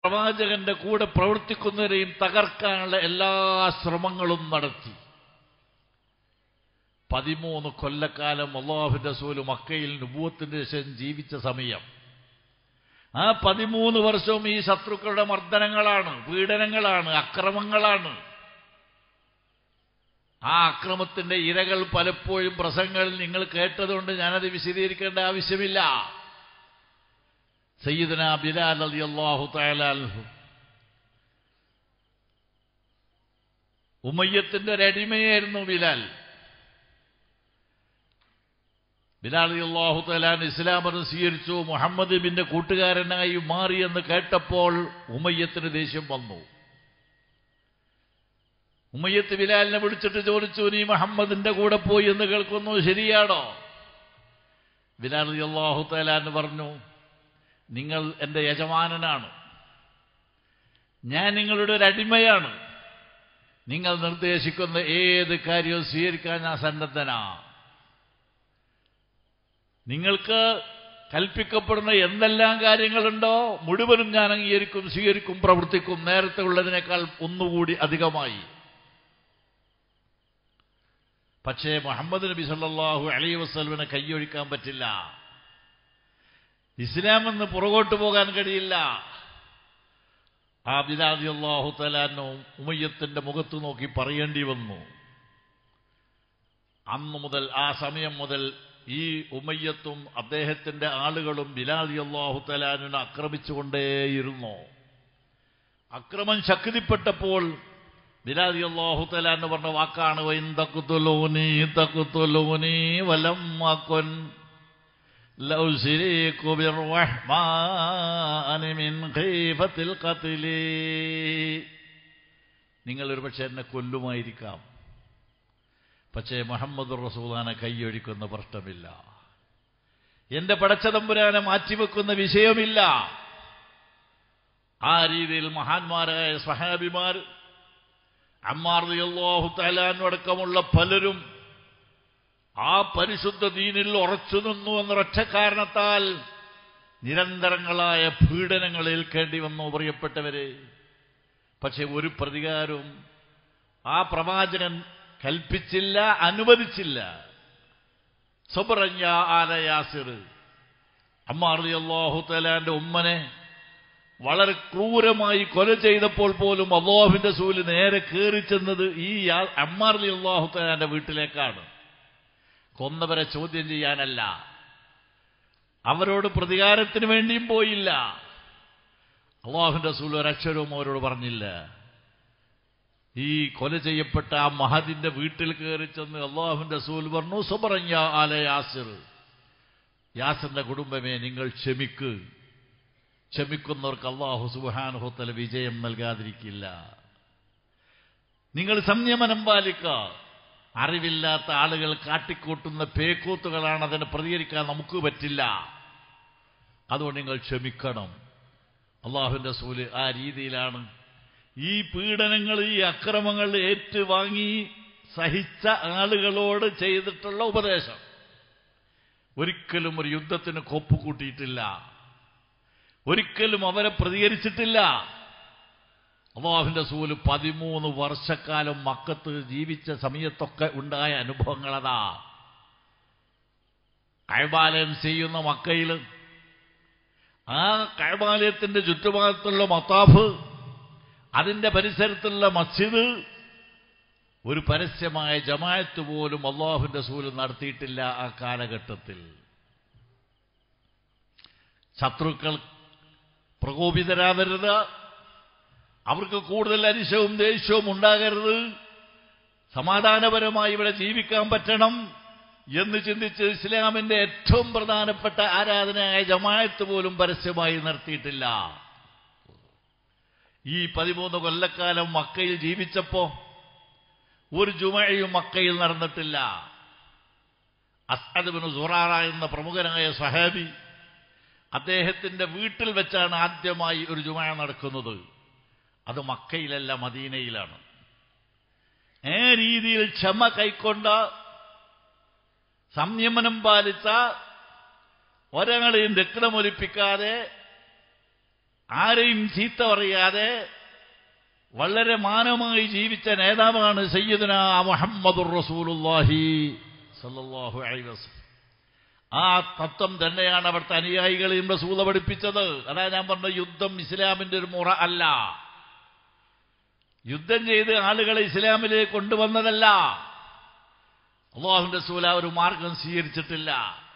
പ്രവാചകന്റെ കൂടെ പ്രവർത്തിക്കുന്നവരെയും തകർക്കാനുള്ള എല്ലാ ശ്രമങ്ങളും നടത്തി പതിമൂന്ന് കൊല്ലക്കാലം അള്ളാഹുന്റെ സൂല് മക്കയിൽ നുബൂത്തിന്റെ ശേഷം ജീവിച്ച സമയം ആ പതിമൂന്ന് വർഷവും ഈ ശത്രുക്കളുടെ മർദ്ദനങ്ങളാണ് പീഡനങ്ങളാണ് അക്രമങ്ങളാണ് ആ അക്രമത്തിന്റെ ഇരകൾ പലപ്പോഴും പ്രസംഗങ്ങളിൽ നിങ്ങൾ കേട്ടതുകൊണ്ട് ഞാനത് വിശദീകരിക്കേണ്ട ആവശ്യമില്ല സയ്യിദന ബിലാൽ അലി അള്ളാഹു തയാലാൽഹു ഉമയ്യത്തിന്റെ ഒരു അടിമയായിരുന്നു ബിലാൽ ബിലാൽ അലി അള്ളാഹു തലാൻ ഇസ്ലാമത് സ്വീകരിച്ചു മുഹമ്മദ് ബിന്റെ കൂട്ടുകാരനായി മാറി എന്ന് കേട്ടപ്പോൾ ഉമയ്യത്തിന് ദേഷ്യം വന്നു ഉമയ്യത്ത് ബിലാലിനെ വിളിച്ചിട്ട് ചോദിച്ചു നീ മുഹമ്മദിന്റെ കൂടെ പോയി എന്ന് കേൾക്കുന്നു ശരിയാണോ ബിലാൽ അലി അള്ളാഹു തലാൻ പറഞ്ഞു നിങ്ങൾ എൻ്റെ യജമാനനാണ് ഞാൻ നിങ്ങളുടെ ഒരു അടിമയാണ് നിങ്ങൾ നിർദ്ദേശിക്കുന്ന ഏത് കാര്യവും സ്വീകരിക്കാൻ ഞാൻ സന്നദ്ധനാ നിങ്ങൾക്ക് കൽപ്പിക്കപ്പെടുന്ന എന്തെല്ലാം കാര്യങ്ങളുണ്ടോ മുഴുവനും ഞാൻ അംഗീകരിക്കും സ്വീകരിക്കും പ്രവർത്തിക്കും നേരത്തെ ഉള്ളതിനേക്കാൾ ഒന്നുകൂടി അധികമായി പക്ഷേ മുഹമ്മദ് നബി സല്ലാഹു അലൈ വസ്ലമിനെ കൈയൊഴിക്കാൻ പറ്റില്ല ഇസ്ലാം എന്ന് പുറകോട്ട് പോകാൻ കഴിയില്ല ആ ബിലാദി അള്ളാഹു തലാനോ ഉമയ്യത്തിന്റെ മുഖത്ത് നോക്കി പറയേണ്ടി വന്നു അന്നു മുതൽ ആ സമയം മുതൽ ഈ ഉമയ്യത്തും അദ്ദേഹത്തിന്റെ ആളുകളും ബിലാദി അള്ളാഹു തലാനിനെ ആക്രമിച്ചുകൊണ്ടേയിരുന്നു അക്രമം ശക്തിപ്പെട്ടപ്പോൾ ബിലാദി അള്ളാഹു തലാന്ന് പറഞ്ഞ വാക്കാണ് വൈൻ തക്കുത്തുലോനി തക്കുത്തുലോനി വലം വാക്കൊൻ لو سريك بالرحمن من خيفة القتل നിങ്ങൾ ഒരുപക്ഷെ എന്നെ കൊല്ലുമായിരിക്കാം പക്ഷേ മുഹമ്മദ് റസൂലാനെ കൈയൊഴിക്കുന്ന പ്രശ്നമില്ല എന്റെ പടച്ചതമ്പുരാനെ മാറ്റിവെക്കുന്ന വിഷയമില്ല ആ രീതിയിൽ മഹാന്മാരായ സഹാബിമാർ അമ്മാർ അള്ളാഹു തലാനടക്കമുള്ള പലരും ആ പരിശുദ്ധ ദീനിൽ ഉറച്ചു നിന്നു എന്നൊരൊറ്റ കാരണത്താൽ നിരന്തരങ്ങളായ പീഡനങ്ങൾ ഏൽക്കേണ്ടി വന്നു പ്രിയപ്പെട്ടവരെ പക്ഷെ ഒരു പ്രതികാരവും ആ പ്രവാചകൻ കൽപ്പിച്ചില്ല അനുവദിച്ചില്ല സുബ്രഞ്ഞ ആല യാസിർ അമ്മാർലി അള്ളാഹു തലാന്റെ ഉമ്മനെ വളരെ ക്രൂരമായി കൊല ചെയ്തപ്പോൾ പോലും അള്ളാഹുവിന്റെ സൂല് നേരെ കയറി ചെന്നത് ഈ അമ്മാർലി അള്ളാഹു തലാന്റെ വീട്ടിലേക്കാണ് കൊന്നവരെ ചോദ്യം ചെയ്യാനല്ല അവരോട് പ്രതികാരത്തിന് വേണ്ടിയും പോയില്ല അള്ളാഹുന്റെ റസൂൽ ഒരക്ഷരവും അവരോട് പറഞ്ഞില്ല ഈ കൊല ചെയ്യപ്പെട്ട ആ മഹദിന്റെ വീട്ടിൽ കയറി ചെന്ന് അള്ളാഹുന്റെ റസൂൽ പറഞ്ഞു സുബറഞ്ഞ ആല യാസിർ യാസിറിന്റെ കുടുംബമേ നിങ്ങൾ ക്ഷമിക്ക് ക്ഷമിക്കുന്നവർക്ക് അള്ളാഹു സുബാനുഹത്തല വിജയം നൽകാതിരിക്കില്ല നിങ്ങൾ സംയമനം പാലിക്കുക അറിവില്ലാത്ത ആളുകൾ കാട്ടിക്കൂട്ടുന്ന പേക്കൂത്തുകളാണ് അതിന് പ്രതികരിക്കാൻ നമുക്ക് പറ്റില്ല അതുകൊണ്ട് നിങ്ങൾ ക്ഷമിക്കണം അള്ളാഹുവിന്റെ സൂല് ആ രീതിയിലാണ് ഈ പീഡനങ്ങൾ ഈ അക്രമങ്ങൾ ഏറ്റുവാങ്ങി സഹിച്ച ആളുകളോട് ചെയ്തിട്ടുള്ള ഉപദേശം ഒരിക്കലും ഒരു യുദ്ധത്തിന് കൊപ്പ് കൂട്ടിയിട്ടില്ല ഒരിക്കലും അവരെ പ്രതികരിച്ചിട്ടില്ല അള്ളാഹുവിന്റെ സൂല് പതിമൂന്ന് വർഷക്കാലം മക്കത്ത് ജീവിച്ച സമയത്തൊക്കെ ഉണ്ടായ അനുഭവങ്ങളതാ കൈബാലയം ചെയ്യുന്ന മക്കയിൽ ആ കൈബാലയത്തിന്റെ ചുറ്റുഭാഗത്തുള്ള മത്താഫ് അതിന്റെ പരിസരത്തുള്ള മസ്ജിദ് ഒരു പരസ്യമായ ജമായത്ത് പോലും അള്ളാഹുവിന്റെ സൂല് നടത്തിയിട്ടില്ല ആ കാലഘട്ടത്തിൽ ശത്രുക്കൾ പ്രകോപിതരാവരുത് അവർക്ക് കൂടുതൽ അരിശവും ദേഷ്യവും ഉണ്ടാകരുത് സമാധാനപരമായി ഇവിടെ ജീവിക്കാൻ പറ്റണം എന്ന് ചിന്തിച്ച് ഇസ്ലാമിന്റെ ഏറ്റവും പ്രധാനപ്പെട്ട ആരാധനയായ ജമായത്ത് പോലും പരസ്യമായി നിർത്തിയിട്ടില്ല ഈ പതിമൂന്ന് കൊല്ലക്കാലം മക്കയിൽ ജീവിച്ചപ്പോ ഒരു ജുമയും മക്കയിൽ നടന്നിട്ടില്ല അസ്അദ്ബിന് സുറാറ എന്ന പ്രമുഖനായ സഹാബി അദ്ദേഹത്തിന്റെ വീട്ടിൽ വെച്ചാണ് ആദ്യമായി ഒരു ജുമ നടക്കുന്നത് അത് മക്കയിലല്ല മദീനയിലാണ് ഏ രീതിയിൽ ക്ഷമ കൈക്കൊണ്ട സംയമനം പാലിച്ച ഒരങ്ങളെയും രക്തമൊലിപ്പിക്കാതെ ആരെയും ചീത്ത പറയാതെ വളരെ മാനമായി ജീവിച്ച നേതാവാണ് സയ്യിദുന മുഹമ്മദുർ റസൂലുള്ളാഹി സല്ലല്ലാഹു അലൈഹി വസല്ലം ആ തത്വം തന്നെയാണ് അവിടുത്തെ അനുയായികളെയും റസൂല പഠിപ്പിച്ചത് അതാ ഞാൻ പറഞ്ഞ യുദ്ധം ഇസ്ലാമിന്റെ ഒരു മുറ അല്ല യുദ്ധം ചെയ്ത് ആളുകളെ ഇസ്ലാമിലേക്ക് കൊണ്ടുവന്നതല്ല അള്ളാഹുന്റെ റസൂല ഒരു മാർഗം സ്വീകരിച്ചിട്ടില്ല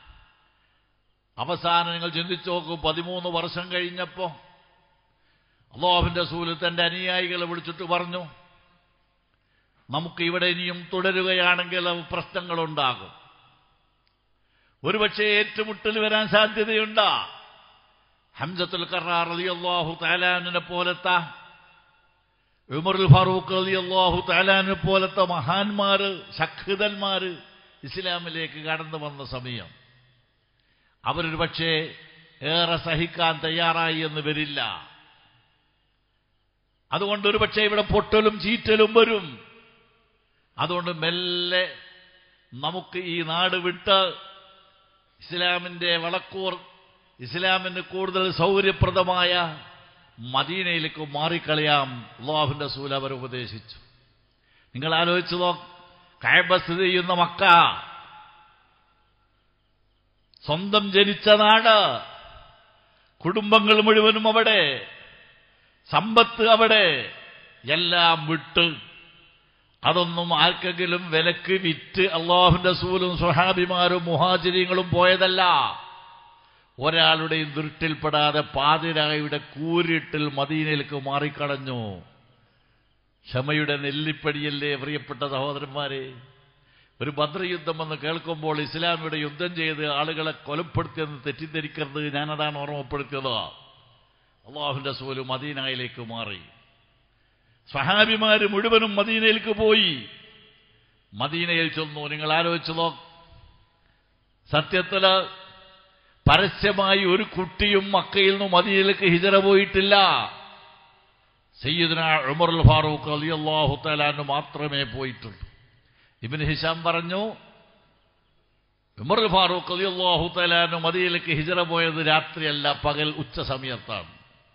അവസാനം നിങ്ങൾ ചിന്തിച്ചു നോക്കൂ പതിമൂന്ന് വർഷം കഴിഞ്ഞപ്പോ അള്ളാഹുവിന്റെ റസൂല് തന്റെ അനുയായികളെ വിളിച്ചിട്ട് പറഞ്ഞു നമുക്ക് ഇവിടെ ഇനിയും തുടരുകയാണെങ്കിൽ പ്രശ്നങ്ങളുണ്ടാകും ഒരുപക്ഷെ ഏറ്റുമുട്ടൽ വരാൻ സാധ്യതയുണ്ട് ഹംസത്തുൽ കറാർ അലി അള്ളാഹു താലാനിനെ പോലത്തെ ഉമറുൽ ഫാറൂഖ് അലി അള്ളാഹു താലാനെ പോലത്തെ മഹാന്മാര് ശക്തന്മാര് ഇസ്ലാമിലേക്ക് കടന്നു വന്ന സമയം അവരൊരു പക്ഷേ ഏറെ സഹിക്കാൻ തയ്യാറായി എന്ന് വരില്ല അതുകൊണ്ട് ഒരു പക്ഷേ ഇവിടെ പൊട്ടലും ചീറ്റലും വരും അതുകൊണ്ട് മെല്ലെ നമുക്ക് ഈ നാട് വിട്ട് ഇസ്ലാമിന്റെ വളക്കൂർ ഇസ്ലാമിന് കൂടുതൽ സൗകര്യപ്രദമായ മദീനയിലേക്ക് മാറിക്കളയാം അള്ളാഹുവിന്റെ സൂല അവർ ഉപദേശിച്ചു നിങ്ങൾ ആലോചിച്ചു നോ കയബ സ്ഥിതി ചെയ്യുന്ന മക്ക സ്വന്തം ജനിച്ച നാട് കുടുംബങ്ങൾ മുഴുവനും അവിടെ സമ്പത്ത് അവിടെ എല്ലാം വിട്ട് അതൊന്നും ആർക്കെങ്കിലും വിലക്ക് വിറ്റ് അള്ളാഹുന്റെ സൂലും സുഹാബിമാരും മുഹാചര്യങ്ങളും പോയതല്ല ഒരാളുടെയും ദുരുട്ടിൽപ്പെടാതെ പാതിരായുടെ കൂരിട്ടിൽ മദീനയിലേക്ക് മാറിക്കളഞ്ഞു ക്ഷമയുടെ നെല്ലിപ്പടിയല്ലേ പ്രിയപ്പെട്ട സഹോദരന്മാരെ ഒരു ഭദ്രയുദ്ധം എന്ന് കേൾക്കുമ്പോൾ ഇസ്ലാമിയുടെ യുദ്ധം ചെയ്ത് ആളുകളെ കൊലപ്പെടുത്തിയെന്ന് തെറ്റിദ്ധരിക്കരുത് ഞാനതാണ് ഓർമ്മപ്പെടുത്തിയത് അള്ളാഹുന്റെ സൂല് മദീനയിലേക്ക് മാറി സഹാബിമാര് മുഴുവനും മദീനയിലേക്ക് പോയി മദീനയിൽ ചെന്നു നിങ്ങൾ ആലോചിച്ചതോ സത്യത്തില് പരസ്യമായി ഒരു കുട്ടിയും മക്കയിൽ നിന്ന് മദീനയിലേക്ക് ഹിജറ പോയിട്ടില്ല സയ്യിദ്ന ഉമറുൽ ഫാറൂഖ് അലി അള്ളാഹു തലാന് മാത്രമേ പോയിട്ടുള്ളൂ ഇബിൻ ഹിഷാം പറഞ്ഞു ഉമറുൽ ഫാറൂഖ് അലി അള്ളാഹു തലാന് മദീനയിലേക്ക് ഹിജറ പോയത് രാത്രിയല്ല പകൽ ഉച്ച സമയത്താണ്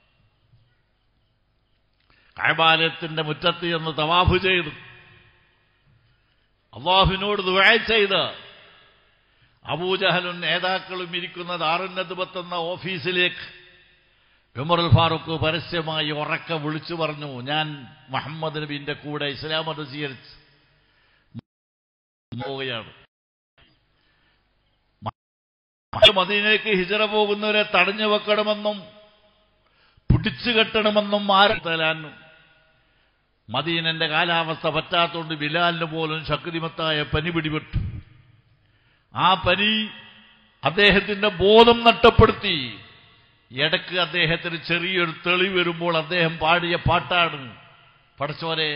കൈബാലയത്തിന്റെ മുറ്റത്ത് ചെന്ന് തവാഫ് ചെയ്തു അള്ളാഹുവിനോട് ദുആ ചെയ്ത് അബൂജഹലും നേതാക്കളും ഇരിക്കുന്ന ദാറുന്നദ്ബത്ത് എന്ന ഓഫീസിലേക്ക് ഉമറുൽ ഫാറൂഖ് പരസ്യമായി ഉറക്ക വിളിച്ചു പറഞ്ഞു ഞാൻ മുഹമ്മദ് നബിന്റെ കൂടെ ഇസ്ലാം മതം സ്വീകരിച്ച് പോവുകയാണ് മദീനയ്ക്ക് ഹിജറ പോകുന്നവരെ തടഞ്ഞു വെക്കണമെന്നും പിടിച്ചു കെട്ടണമെന്നും ആരത്തലാനും മദീനന്റെ കാലാവസ്ഥ പറ്റാത്തതുകൊണ്ട് ബിലാലിന് പോലും ശക്തിമത്തായ പനി പിടിപെട്ടു ആ പനി അദ്ദേഹത്തിന്റെ ബോധം നഷ്ടപ്പെടുത്തി ഇടക്ക് അദ്ദേഹത്തിന് ചെറിയൊരു തെളി വരുമ്പോൾ അദ്ദേഹം പാടിയ പാട്ടാണ് പഠിച്ചോരെ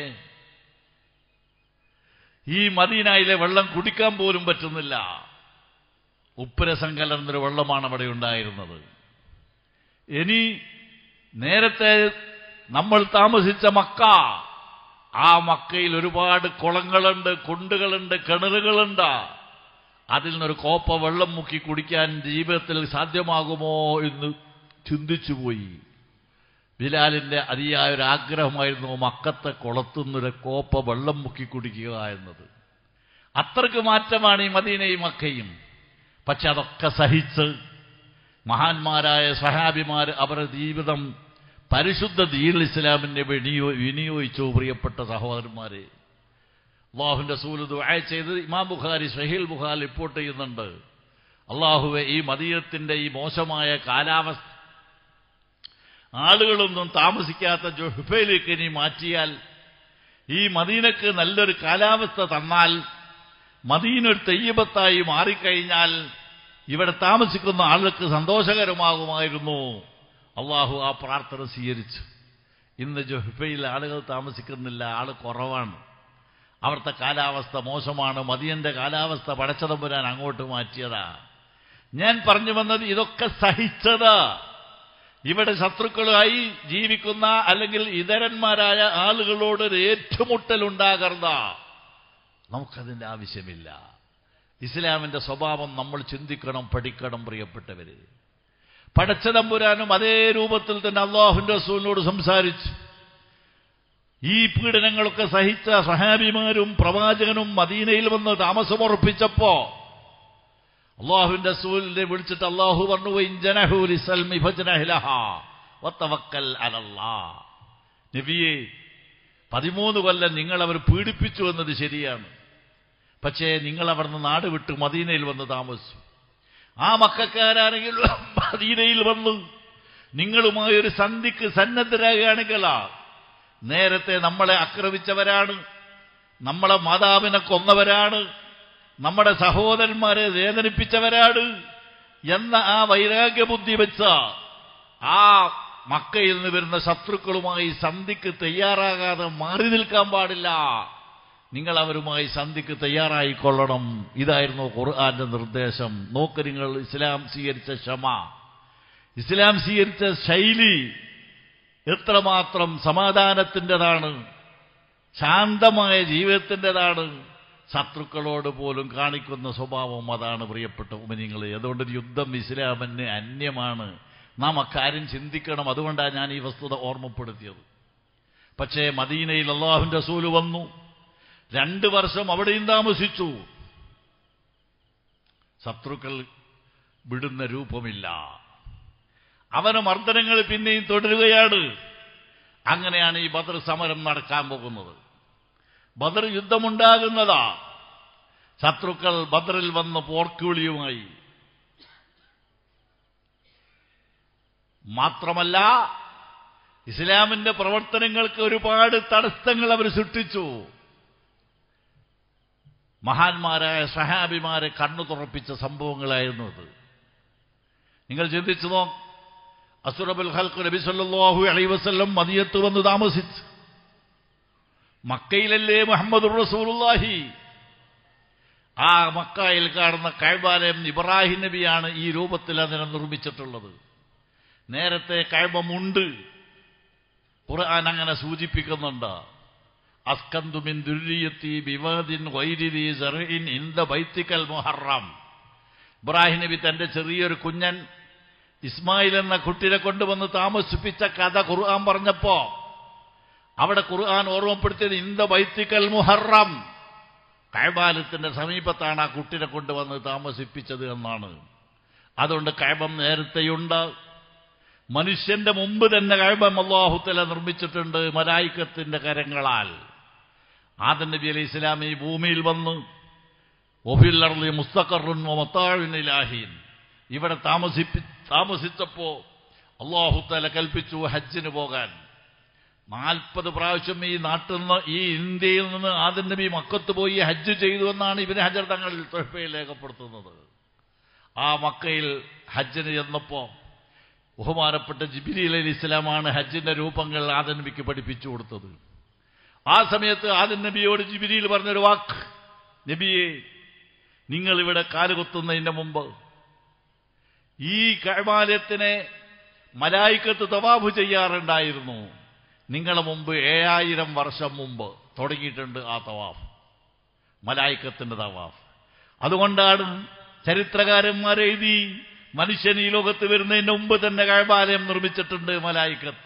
ഈ മദീനയിലെ വെള്ളം കുടിക്കാൻ പോലും പറ്റുന്നില്ല ഉപ്പുരസം കലർന്നൊരു വെള്ളമാണ് അവിടെ ഉണ്ടായിരുന്നത് ഇനി നേരത്തെ നമ്മൾ താമസിച്ച മക്ക ആ മക്കയിൽ ഒരുപാട് കുളങ്ങളുണ്ട് കുണ്ടുകളുണ്ട് കിണറുകളുണ്ട് അതിൽ നിന്നൊരു കോപ്പ വെള്ളം മുക്കി കുടിക്കാൻ ജീവിതത്തിൽ സാധ്യമാകുമോ എന്ന് ചിന്തിച്ചുപോയി ബിലാലിന്റെ അതിയായ ഒരു ആഗ്രഹമായിരുന്നു മക്കത്തെ കുളത്തുനിന്നൊരു കോപ്പ വെള്ളം മുക്കി കുടിക്കുക എന്നത് അത്രക്ക് മാറ്റമാണ് ഈ മദീനയും മക്കയും പക്ഷെ അതൊക്കെ സഹിച്ച് മഹാന്മാരായ സഹാബിമാർ അവരുടെ ജീവിതം പരിശുദ്ധ ദീൻ ഇസ്ലാമിനെ വിനിയോ വിനിയോഗിച്ചു പ്രിയപ്പെട്ട സഹോദരന്മാരെ അള്ളാഹുവിന്റെ സൂല് ദുആ ചെയ്ത് ഇമാം ബുഖാരി സഹീൽ ബുഖാരി റിപ്പോർട്ട് ചെയ്യുന്നുണ്ട് അള്ളാഹുവെ ഈ മദീനത്തിന്റെ ഈ മോശമായ കാലാവസ്ഥ ആളുകളൊന്നും താമസിക്കാത്ത ജുഹഫയിലേക്ക് ഇനി മാറ്റിയാൽ ഈ മദീനക്ക് നല്ലൊരു കാലാവസ്ഥ തന്നാൽ മദീന ഒരു തെയ്യബത്തായി മാറിക്കഴിഞ്ഞാൽ ഇവിടെ താമസിക്കുന്ന ആളുകൾക്ക് സന്തോഷകരമാകുമായിരുന്നു അള്ളാഹു ആ പ്രാർത്ഥന സ്വീകരിച്ചു ഇന്ന് ജുഹഫയിൽ ആളുകൾ താമസിക്കുന്നില്ല ആള് കുറവാണ് അവിടുത്തെ കാലാവസ്ഥ മോശമാണ് മദിയന്റെ കാലാവസ്ഥ പടച്ചതമ്പുരാൻ അങ്ങോട്ട് മാറ്റിയതാ ഞാൻ പറഞ്ഞു വന്നത് ഇതൊക്കെ സഹിച്ചത് ഇവിടെ ശത്രുക്കളായി ജീവിക്കുന്ന അല്ലെങ്കിൽ ഇതരന്മാരായ ആളുകളോട് ഒരു ഏറ്റുമുട്ടലുണ്ടാകരുത നമുക്കതിന്റെ ആവശ്യമില്ല ഇസ്ലാമിന്റെ സ്വഭാവം നമ്മൾ ചിന്തിക്കണം പഠിക്കണം പ്രിയപ്പെട്ടവര് പടച്ചതമ്പുരാനും അതേ രൂപത്തിൽ തന്നെ അള്ളാഹുന്റെ റസൂലിനോട് സംസാരിച്ചു ഈ പീഡനങ്ങളൊക്കെ സഹിച്ച സഹാബിമാരും പ്രവാചകനും മദീനയിൽ വന്ന് താമസമുറപ്പിച്ചപ്പോ അള്ളാഹുവിന്റെ റസൂലിനെ വിളിച്ചിട്ട് അള്ളാഹു പറഞ്ഞു ഇഞ്ചനഹൂലി സൽമി ഫജ്നഹ്ലഹ വത്തവക്കൽ അലല്ലാ നബിയെ പതിമൂന്ന് കൊല്ലം നിങ്ങൾ അവർ പീഡിപ്പിച്ചു എന്നത് ശരിയാണ് പക്ഷേ നിങ്ങൾ അവിടുന്ന് നാട് വിട്ട് മദീനയിൽ വന്ന് താമസിച്ചു ആ മക്കാരാണെങ്കിൽ മദീനയിൽ വന്നു നിങ്ങളുമായി ഒരു സന്ധിക്ക് സന്നദ്ധരാകുകയാണെങ്കിൽ നേരത്തെ നമ്മളെ ആക്രമിച്ചവരാണ് നമ്മളെ മാതാവിനെ കൊന്നവരാണ് നമ്മുടെ സഹോദരന്മാരെ വേദനിപ്പിച്ചവരാണ് എന്ന ആ വൈരാഗ്യബുദ്ധി വെച്ച ആ മക്കയിൽ നിന്ന് വരുന്ന ശത്രുക്കളുമായി സന്ധിക്ക് തയ്യാറാകാതെ മാറി നിൽക്കാൻ പാടില്ല നിങ്ങൾ അവരുമായി സന്ധിക്ക് തയ്യാറായിക്കൊള്ളണം ഇതായിരുന്നു ഖുർആന്റെ നിർദ്ദേശം നോക്ക് നിങ്ങൾ ഇസ്ലാം സ്വീകരിച്ച ക്ഷമ ഇസ്ലാം സ്വീകരിച്ച ശൈലി എത്രമാത്രം സമാധാനത്തിൻ്റെതാണ് ശാന്തമായ ജീവിതത്തിൻ്റെതാണ് ശത്രുക്കളോട് പോലും കാണിക്കുന്ന സ്വഭാവം അതാണ് പ്രിയപ്പെട്ട ഉപനിങ്ങൾ അതുകൊണ്ട് യുദ്ധം ഇസ്ലാമിന് അന്യമാണ് നാം അക്കാര്യം ചിന്തിക്കണം അതുകൊണ്ടാണ് ഞാൻ ഈ വസ്തുത ഓർമ്മപ്പെടുത്തിയത് പക്ഷേ മദീനയിൽ അള്ളാഹുവിന്റെ റസൂല് വന്നു രണ്ട് വർഷം അവിടെയും താമസിച്ചു ശത്രുക്കൾ വിടുന്ന രൂപമില്ല അവന് മർദ്ദനങ്ങൾ പിന്നെയും തുടരുകയാണ് അങ്ങനെയാണ് ഈ ബദർ സമരം നടക്കാൻ പോകുന്നത് ബദർ യുദ്ധമുണ്ടാകുന്നതാ ശത്രുക്കൾ ബദറിൽ വന്ന് പോർക്കുവിളിയുമായി മാത്രമല്ല ഇസ്ലാമിന്റെ പ്രവർത്തനങ്ങൾക്ക് ഒരുപാട് തടസ്സങ്ങൾ അവർ സൃഷ്ടിച്ചു മഹാന്മാരായ സഹാബിമാരെ കണ്ണു തുറപ്പിച്ച സംഭവങ്ങളായിരുന്നു അത് നിങ്ങൾ ചിന്തിച്ചു നോ അസുറബുൽ ഹൽക്ക് നബി സല്ലാഹു അലൈ വസ്ല്ലം മദിയത്ത് വന്ന് താമസിച്ചു മക്കയിലല്ലേ മുഹമ്മദ് റസൂലുല്ലാഹി ആ മക്കയിൽ കാണുന്ന കൈബാലയം ഇബ്രാഹിം നബിയാണ് ഈ രൂപത്തിൽ അതിനെ നിർമ്മിച്ചിട്ടുള്ളത് നേരത്തെ കൈബമുണ്ട് ഖുർആൻ അങ്ങനെ സൂചിപ്പിക്കുന്നുണ്ട് അസ്കന്തുമിൻ ദുര്യത്തി ബിവാദിൻ വൈരിതി സറിൻ ഇന്ദ ബൈത്തിക്കൽ മുഹറം ഇബ്രാഹിം നബി തന്റെ ചെറിയൊരു കുഞ്ഞൻ ഇസ്മായിൽ എന്ന കുട്ടിനെ കൊണ്ടുവന്ന് താമസിപ്പിച്ച കഥ ഖുർആൻ പറഞ്ഞപ്പോ അവിടെ ഖുർആൻ ഓർമ്മപ്പെടുത്തിയത് ഇന്ദ ബൈത്തിക്കൽ മുഹറം കൈബാലത്തിന്റെ സമീപത്താണ് ആ കുട്ടിനെ കൊണ്ടുവന്ന് താമസിപ്പിച്ചത് എന്നാണ് അതുകൊണ്ട് കൈബം നേരത്തെയുണ്ട് മനുഷ്യന്റെ മുമ്പ് തന്നെ കൈബം അള്ളാഹുത്തല നിർമ്മിച്ചിട്ടുണ്ട് മലായിക്കത്തിന്റെ കരങ്ങളാൽ ആദൻ നബി അലൈഹി ഇസ്ലാം ഈ ഭൂമിയിൽ വന്ന് ഒഫില്ലർലി മുസ്തഖറുൻ മൊത്താഴിനിലാഹീൻ ഇവിടെ താമസിപ്പി താമസിച്ചപ്പോ അള്ളാഹുത്തല കൽപ്പിച്ചു ഹജ്ജിന് പോകാൻ നാൽപ്പത് പ്രാവശ്യം ഈ നാട്ടിൽ നിന്ന് ഈ ഇന്ത്യയിൽ നിന്ന് ആദൻ നബി മക്കത്ത് പോയി ഹജ്ജ് ചെയ്തു എന്നാണ് ഇവന് ഹജർ തങ്ങൾ തൊഴപ്പയിൽ രേഖപ്പെടുത്തുന്നത് ആ മക്കയിൽ ഹജ്ജിന് ചെന്നപ്പോ ബഹുമാനപ്പെട്ട ജിബിലി അലി ഇസ്ലാമാണ് ഹജ്ജിന്റെ രൂപങ്ങൾ ആദൻ നബിക്ക് പഠിപ്പിച്ചു കൊടുത്തത് ആ സമയത്ത് ആദൻ നബിയോട് ജിബിലിയിൽ പറഞ്ഞൊരു വാക്ക് നബിയെ നിങ്ങൾ ഇവിടെ കാലുകുത്തുന്നതിന്റെ മുമ്പ് ഈ കൈമാലയത്തിനെ മലായിക്കത്ത് തവാബ് ചെയ്യാറുണ്ടായിരുന്നു നിങ്ങളെ മുമ്പ് ഏഴായിരം വർഷം മുമ്പ് തുടങ്ങിയിട്ടുണ്ട് ആ തവാഫ് മലായിക്കത്തിന്റെ തവാഫ് അതുകൊണ്ടാണ് ചരിത്രകാരന്മാർ എഴുതി മനുഷ്യൻ ഈ ലോകത്ത് വരുന്നതിന് മുമ്പ് തന്നെ കഴബാലയം നിർമ്മിച്ചിട്ടുണ്ട് മലായിക്കത്ത്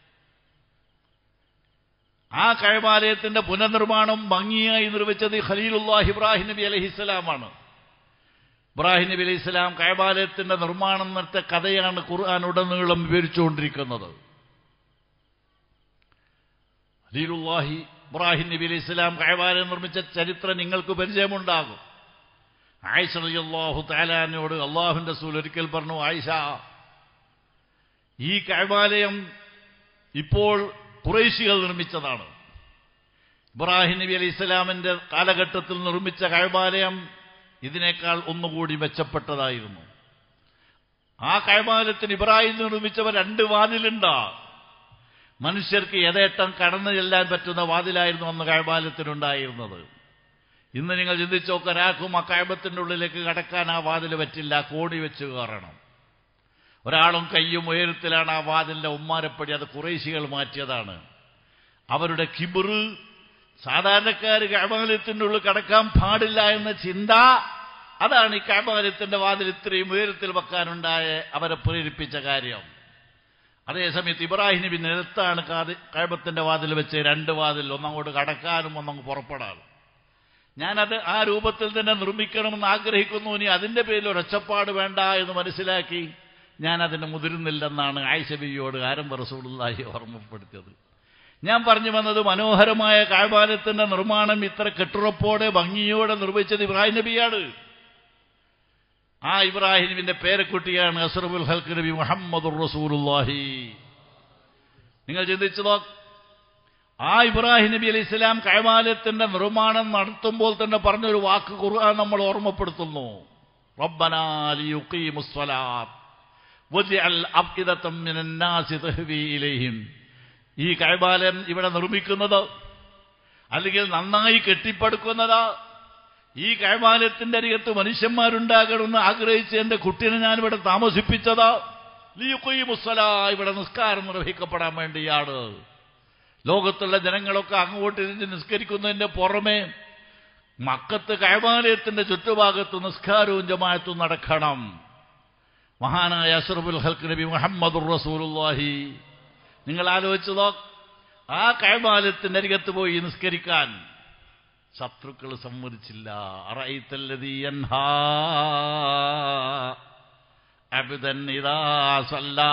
ആ കഴബാലയത്തിന്റെ പുനർനിർമ്മാണം ഭംഗിയായി നിർമ്മിച്ചത് ഖലീലുല്ലാഹ് ഇബ്രാഹിം നബി അലഹിസ്സലാമാണ് ഇബ്രാഹിം നബി അലൈഹി ഇസ്ലാം കഴബാലയത്തിന്റെ നിർമ്മാണം നടത്ത കഥയാണ് ഖുർആൻ ഉടനീളം വിവരിച്ചുകൊണ്ടിരിക്കുന്നത് ഖലീലുല്ലാഹി ഇബ്രാഹിം നബി അലൈഹി ഇസ്ലാം കഴബാലയം നിർമ്മിച്ച ചരിത്രം നിങ്ങൾക്ക് പരിചയമുണ്ടാകും ആയിഷ അള്ളാഹു താലാനോട് അള്ളാഹുന്റെ സൂൽ ഒരിക്കൽ പറഞ്ഞു ആയിഷ ഈ കഴബാലയം ഇപ്പോൾ കുറേശികൾ നിർമ്മിച്ചതാണ് ഇബ്രാഹിം നബി അലൈഹി ഇസ്ലാമിന്റെ കാലഘട്ടത്തിൽ നിർമ്മിച്ച കഴബാലയം ഇതിനേക്കാൾ ഒന്നുകൂടി മെച്ചപ്പെട്ടതായിരുന്നു ആ കഴബാലയത്തിന് ഇബ്രാഹിം നിർമ്മിച്ചവർ രണ്ട് വാതിലുണ്ടാ മനുഷ്യർക്ക് യഥേട്ടം കടന്നു ചെല്ലാൻ പറ്റുന്ന വാതിലായിരുന്നു അന്ന് കഴബാലയത്തിനുണ്ടായിരുന്നത് ഇന്ന് നിങ്ങൾ ചിന്തിച്ചു നോക്കുക ഒരാൾക്കും ആ കഴബത്തിന്റെ ഉള്ളിലേക്ക് കടക്കാൻ ആ വാതിൽ പറ്റില്ല കോടി വെച്ച് കയറണം ഒരാളും കയ്യും ഉയരത്തിലാണ് ആ വാതിലിന്റെ ഉമ്മാരപ്പടി അത് കുറേശികൾ മാറ്റിയതാണ് അവരുടെ കിബിറ് സാധാരണക്കാർ കഴബാലയത്തിന്റെ ഉള്ളിൽ കടക്കാൻ പാടില്ല എന്ന ചിന്ത അതാണ് ഈ കാബാലയത്തിന്റെ വാതിൽ ഇത്രയും ഉയരത്തിൽ വെക്കാനുണ്ടായ അവരെ പ്രേരിപ്പിച്ച കാര്യം അതേസമയത്ത് ഇബ്രാഹിം നബി നിരത്താണ് കാബത്തിന്റെ വാതിൽ വെച്ച് രണ്ട് വാതിൽ ഒന്നങ്ങോട്ട് കടക്കാനും ഒന്നങ്ങ് പുറപ്പെടാനും ഞാനത് ആ രൂപത്തിൽ തന്നെ നിർമ്മിക്കണമെന്ന് ആഗ്രഹിക്കുന്നു ഇനി അതിന്റെ പേരിൽ ഒരൊച്ചപ്പാട് വേണ്ട എന്ന് മനസ്സിലാക്കി ഞാൻ അതിന് മുതിരുന്നില്ലെന്നാണ് ആയിഷബിയോട് ആരംഭ റസൂലുള്ളാഹി ഓർമ്മപ്പെടുത്തിയത് ഞാൻ പറഞ്ഞു വന്നത് മനോഹരമായ കാഴ്പാലത്തിന്റെ നിർമ്മാണം ഇത്ര കെട്ടുറപ്പോടെ ഭംഗിയോടെ നിർവഹിച്ചത് ഇബ്രാഹിം നബിയാണ് ആ ഇബ്രാഹിമിന്റെ പേരക്കുട്ടിയാണ് അസ്രബുൽ ഹൽക്ക് നബി മുഹമ്മദുർ റസൂലുള്ളാഹി നിങ്ങൾ ചിന്തിച്ചതോ ആ ഇബ്രാഹിം നബി അലൈഹി ഇസ്ലാം കൈമാലയത്തിന്റെ നിർമ്മാണം നടത്തുമ്പോൾ തന്നെ പറഞ്ഞൊരു വാക്ക് ഖുർആൻ നമ്മൾ ഓർമ്മപ്പെടുത്തുന്നു റബ്ബനാ ലിയുഖീമുസ് സ്വലാത്ത് വജ്അൽ അഫ്ഇദതം മിനൻ നാസി തഹ്വി ഇലൈഹിം ഈ കൈബാലയം ഇവിടെ നിർമ്മിക്കുന്നത് അല്ലെങ്കിൽ നന്നായി കെട്ടിപ്പടുക്കുന്നത് ഈ കൈമാലയത്തിന്റെ അരികത്ത് മനുഷ്യന്മാരുണ്ടാകണമെന്ന് ആഗ്രഹിച്ച് എന്റെ കുട്ടീനെ ഞാനിവിടെ താമസിപ്പിച്ചത് ലിയുഖീമുസ്സല ഇവിടെ നിസ്കാരം നിർവഹിക്കപ്പെടാൻ വേണ്ടിയാണ് ലോകത്തുള്ള ജനങ്ങളൊക്കെ അങ്ങോട്ട് തിരിഞ്ഞ് നിസ്കരിക്കുന്നതിന്റെ പുറമെ മക്കത്ത് കൈമാലയത്തിന്റെ ചുറ്റുഭാഗത്ത് നിസ്കാരവും ജമായത്തും നടക്കണം മഹാനായ അഷ്റഫുൽ ഹൽക്ക് നബി മുഹമ്മദുർ റസൂലുള്ളാഹി നിങ്ങൾ ആലോചിച്ചതോ ആ കൈമാലയത്തിന്റെ അരികത്ത് പോയി നിസ്കരിക്കാൻ ശത്രുക്കൾ സമ്മതിച്ചില്ല അറൈത്തല്ലതീ യൻഹാ അബ്ദൻ ഇദാ സല്ലാ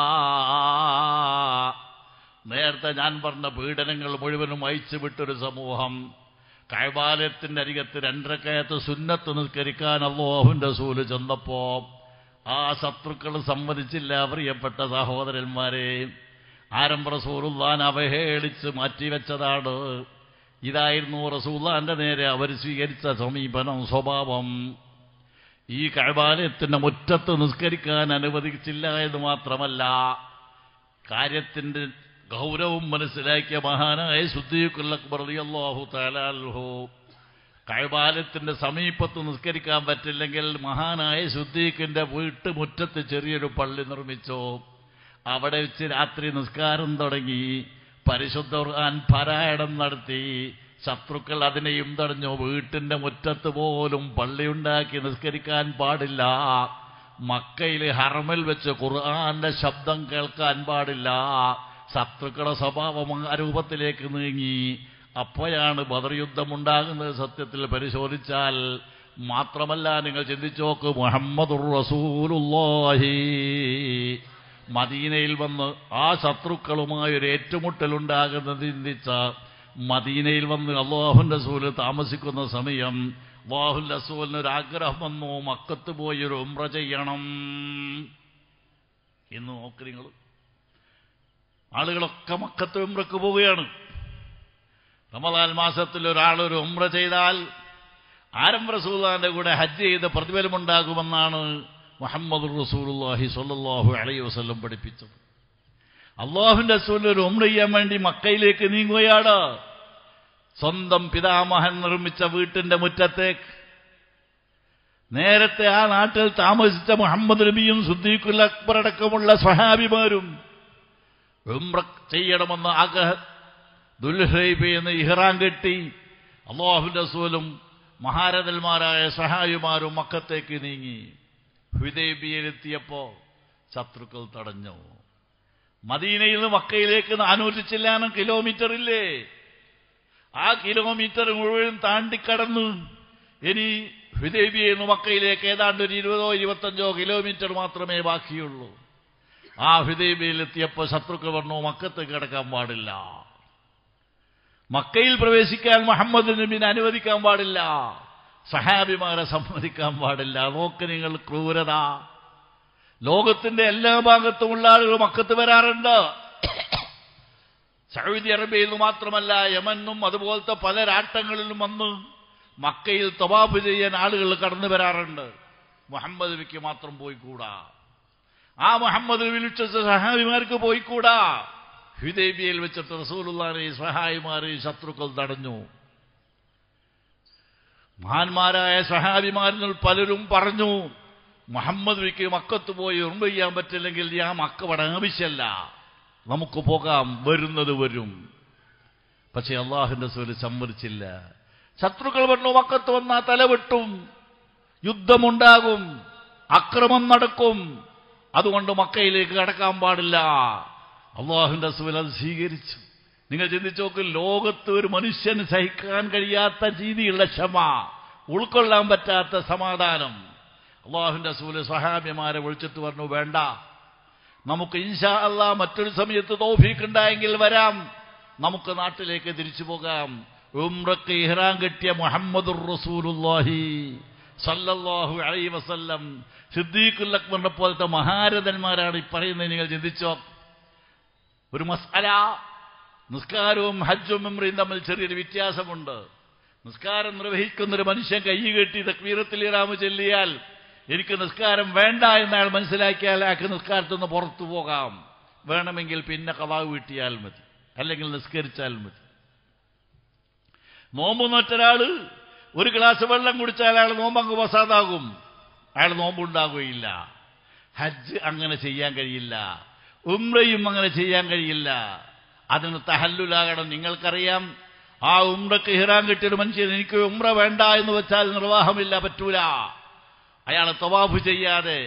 നേരത്തെ ഞാൻ പറഞ്ഞ പീഡനങ്ങൾ മുഴുവനും അയച്ചു വിട്ടൊരു സമൂഹം കൈബാലയത്തിന്റെ അരികത്ത് രണ്ടരക്കയത്ത് സുന്നത്ത് നിസ്കരിക്കാൻ അള്ളാഹുവിന്റെ സൂല് ചെന്നപ്പോ ആ ശത്രുക്കൾ സമ്മതിച്ചില്ല പ്രിയപ്പെട്ട സഹോദരന്മാരെ ആരംഭ റസൂലുള്ളാൻ അവഹേളിച്ച് മാറ്റിവെച്ചതാണ് ഇതായിരുന്നു റസൂള്ളാന്റെ നേരെ അവർ സ്വീകരിച്ച സമീപനം സ്വഭാവം ഈ കഴബാലയത്തിന്റെ മുറ്റത്ത് നിസ്കരിക്കാൻ അനുവദിച്ചില്ല എന്ന് മാത്രമല്ല കാര്യത്തിന്റെ ഗൗരവം മനസ്സിലാക്കിയ മഹാനായ ശുദ്ധീഖുല്ലാഹു താലാൽഹു കഴബാലയത്തിന്റെ സമീപത്ത് നിസ്കരിക്കാൻ പറ്റില്ലെങ്കിൽ മഹാനായ ശുദ്ധീഖിന്റെ വീട്ടുമുറ്റത്ത് ചെറിയൊരു പള്ളി നിർമ്മിച്ചു അവിടെ വെച്ച് രാത്രി നിസ്കാരം തുടങ്ങി പരിശുദ്ധ ഖുർആൻ പാരായണം നടത്തി ശത്രുക്കൾ അതിനെയും തടഞ്ഞു വീട്ടിന്റെ മുറ്റത്ത് പോലും പള്ളിയുണ്ടാക്കി നിസ്കരിക്കാൻ പാടില്ല മക്കയിൽ ഹറമിൽ വെച്ച് ഖുർആന്റെ ശബ്ദം കേൾക്കാൻ പാടില്ല ശത്രുക്കളുടെ സ്വഭാവം ആ രൂപത്തിലേക്ക് നീങ്ങി അപ്പോഴാണ് ബദർ യുദ്ധമുണ്ടാകുന്നത് സത്യത്തിൽ പരിശോധിച്ചാൽ മാത്രമല്ല നിങ്ങൾ ചിന്തിച്ചു നോക്ക് മുഹമ്മദുർ റസൂലുള്ളാഹി മദീനയിൽ വന്ന് ആ ശത്രുക്കളുമായി ഒരു ഏറ്റുമുട്ടലുണ്ടാകുന്നത് ചിന്തിച്ച മദീനയിൽ വന്ന് അള്ളാഹുന്റെ റസൂല് താമസിക്കുന്ന സമയം അള്ളാഹുൽ റസൂലിന് ഒരു ആഗ്രഹം വന്നു മക്കത്ത് പോയി ഒരു ഉംറ ചെയ്യണം ഇന്ന് നോക്ക് നിങ്ങൾ ആളുകളൊക്കെ മക്കത്ത് ഉംറക്ക് പോവുകയാണ് റമദാൻ മാസത്തിൽ ഒരാൾ ഒരു ഉംറ ചെയ്താൽ ആരംഭ റസൂലാന്റെ കൂടെ ഹജ്ജ് ചെയ്ത് പ്രതിഫലമുണ്ടാകുമെന്നാണ് മുഹമ്മദ് റസൂലുള്ളാഹി സ്വല്ലല്ലാഹു അലൈഹി വസല്ലം പഠിപ്പിച്ചത് അള്ളാഹുവിന്റെ റസൂൽ ഒരു ഉംറ ചെയ്യാൻ വേണ്ടി മക്കയിലേക്ക് നീങ്ങുകയാണ് സ്വന്തം പിതാമഹൻ നിർമ്മിച്ച വീട്ടിന്റെ മുറ്റത്തേക്ക് നേരത്തെ ആ നാട്ടിൽ താമസിച്ച മുഹമ്മദ് നബിയും സുദ്ദീഖുൽ അക്ബർ അടക്കമുള്ള സ്വഹാബിമാരും ഉംറ ചെയ്യണമെന്ന് ആഗ്രഹ ദുൽഹൈബ് എന്ന് ഇഹ്റാൻ കെട്ടി അള്ളാഹുവിന്റെ റസൂലും മഹാരഥന്മാരായ സഹായിമാരും മക്കത്തേക്ക് നീങ്ങി ഹുദൈബിയയിലെത്തിയപ്പോ ശത്രുക്കൾ തടഞ്ഞു മദീനയിൽ നിന്ന് മക്കയിലേക്ക് നാനൂറ്റി ചില്ലാനും കിലോമീറ്റർ ഇല്ലേ ആ കിലോമീറ്റർ മുഴുവൻ താണ്ടിക്കടന്നു ഇനി ഹുദൈബിയിൽ നിന്ന് മക്കയിലേക്ക് ഏതാണ്ട് ഒരു ഇരുപതോ ഇരുപത്തഞ്ചോ കിലോമീറ്റർ മാത്രമേ ബാക്കിയുള്ളൂ ആ ഹുദൈബിയിലെത്തിയപ്പോൾ ശത്രുക്കൾ പറഞ്ഞു മക്കത്ത് കിടക്കാൻ പാടില്ല മക്കയിൽ പ്രവേശിക്കാൻ മുഹമ്മദ് നബിനെ അനുവദിക്കാൻ പാടില്ല സഹാബിമാരെ സമ്മതിക്കാൻ പാടില്ല നോക്ക് നിങ്ങൾ ക്രൂരത ലോകത്തിന്റെ എല്ലാ ഭാഗത്തുമുള്ള ആളുകൾ മക്കത്ത് വരാറുണ്ട് സൗദി അറേബ്യയിൽ നിന്ന് മാത്രമല്ല യമനും അതുപോലത്തെ പല രാഷ്ട്രങ്ങളിലും വന്ന് മക്കയിൽ തവാഫ് ചെയ്യാൻ ആളുകൾ കടന്നു വരാറുണ്ട് മുഹമ്മദ് നബിക്ക് മാത്രം പോയിക്കൂടാ ആ മുഹമ്മദ് നബി വിളിച്ച സഹാബിമാർക്ക് പോയിക്കൂടാ ഹുദൈബിയയിൽ വെച്ചിട്ട് റസൂലുള്ളാനെ സഹായിമാരെ ശത്രുക്കൾ തടഞ്ഞു മഹാന്മാരായ സഹാബിമാരിൽ പലരും പറഞ്ഞു മുഹമ്മദ് നബിക്ക് മക്കത്ത് പോയി ഉറുമ്പ് ചെയ്യാൻ പറ്റില്ലെങ്കിൽ ഞാൻ മക്ക ഇവിടെ ആവശ്യമല്ല നമുക്ക് പോകാം വരുന്നത് വരും പക്ഷെ അള്ളാഹുന്റെ സൂര്യ സമ്മതിച്ചില്ല ശത്രുക്കൾ പറഞ്ഞു മക്കത്ത് വന്നാ തല വെട്ടും യുദ്ധമുണ്ടാകും അക്രമം നടക്കും അതുകൊണ്ട് മക്കയിലേക്ക് കടക്കാൻ പാടില്ല അള്ളാഹുവിന്റെ റസൂൽ അത് സ്വീകരിച്ചു നിങ്ങൾ ചിന്തിച്ചു നോക്ക് ലോകത്ത് ഒരു മനുഷ്യന് സഹിക്കാൻ കഴിയാത്ത രീതിയുള്ള ക്ഷമ ഉൾക്കൊള്ളാൻ പറ്റാത്ത സമാധാനം അള്ളാഹുവിന്റെ റസൂല് സഹാബിമാരെ വിളിച്ചിട്ട് പറഞ്ഞു വേണ്ട നമുക്ക് ഇൻഷാ അല്ലാ മറ്റൊരു സമയത്ത് തോഫീക്കുണ്ടായെങ്കിൽ വരാം നമുക്ക് നാട്ടിലേക്ക് തിരിച്ചു പോകാം ഉംറക്ക് ഇഹ്റാൻ കിട്ടിയ മുഹമ്മദുർ റസൂലുള്ളാഹി സല്ലല്ലാഹു അലൈഹി വസല്ലം സിദ്ദീഖുൽ അക്ബറിനെ പോലത്തെ മഹാരഥന്മാരാണ് ഈ പറയുന്നത് നിങ്ങൾ ചിന്തിച്ചോ ഒരു മസാല നിസ്കാരവും ഹജ്ജും മെമ്മറിയും തമ്മിൽ ചെറിയൊരു വ്യത്യാസമുണ്ട് നിസ്കാരം നിർവഹിക്കുന്ന ഒരു മനുഷ്യൻ കൈ കെട്ടി തക്വീറത്തിൽ ഇറാമ് ചെല്ലിയാൽ എനിക്ക് നിസ്കാരം വേണ്ട എന്നയാൾ മനസ്സിലാക്കിയാൽ അയാൾക്ക് നിസ്കാരത്തിൽ നിന്ന് പുറത്തു പോകാം വേണമെങ്കിൽ പിന്നെ കവാവ് വീട്ടിയാൽ മതി അല്ലെങ്കിൽ നിസ്കരിച്ചാൽ മതി നോമ്പ് നോറ്റൊരാള് ഒരു ഗ്ലാസ് വെള്ളം കുടിച്ചാൽ അയാൾ നോമ്പങ്ങ് വസാദാകും അയാൾ നോമ്പുണ്ടാകുകയില്ല ഹജ്ജ് അങ്ങനെ ചെയ്യാൻ കഴിയില്ല ഉംറയും അങ്ങനെ ചെയ്യാൻ കഴിയില്ല അതിന് തഹല്ലുലാകണം നിങ്ങൾക്കറിയാം ആ ഉംറക്ക് ഹിറാൻ കിട്ടിയൊരു മനുഷ്യൻ എനിക്ക് ഉംറ വേണ്ട എന്ന് വെച്ചാൽ നിർവാഹമില്ല പറ്റൂല അയാൾ തവാഫ് ചെയ്യാതെ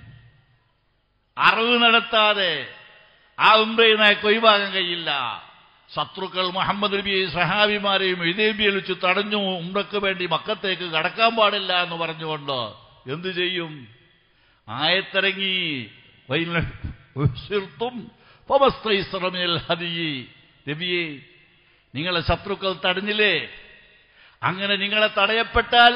അറിവ് നടത്താതെ ആ ഉംറയിൽ നിന്ന് ഒഴിവാകാൻ കഴിയില്ല ശത്രുക്കൾ മുഹമ്മദ് നബിയെയും സഹാബിമാരെയും എഴുതേബിയിൽ വെച്ച് തടഞ്ഞു ഉംറക്ക് വേണ്ടി മക്കത്തേക്ക് കടക്കാൻ പാടില്ല എന്ന് പറഞ്ഞുകൊണ്ട് എന്തു ചെയ്യും ആയത്തിറങ്ങി വൈകും നബിയെ നിങ്ങളെ ശത്രുക്കൾ തടഞ്ഞില്ലേ അങ്ങനെ നിങ്ങളെ തടയപ്പെട്ടാൽ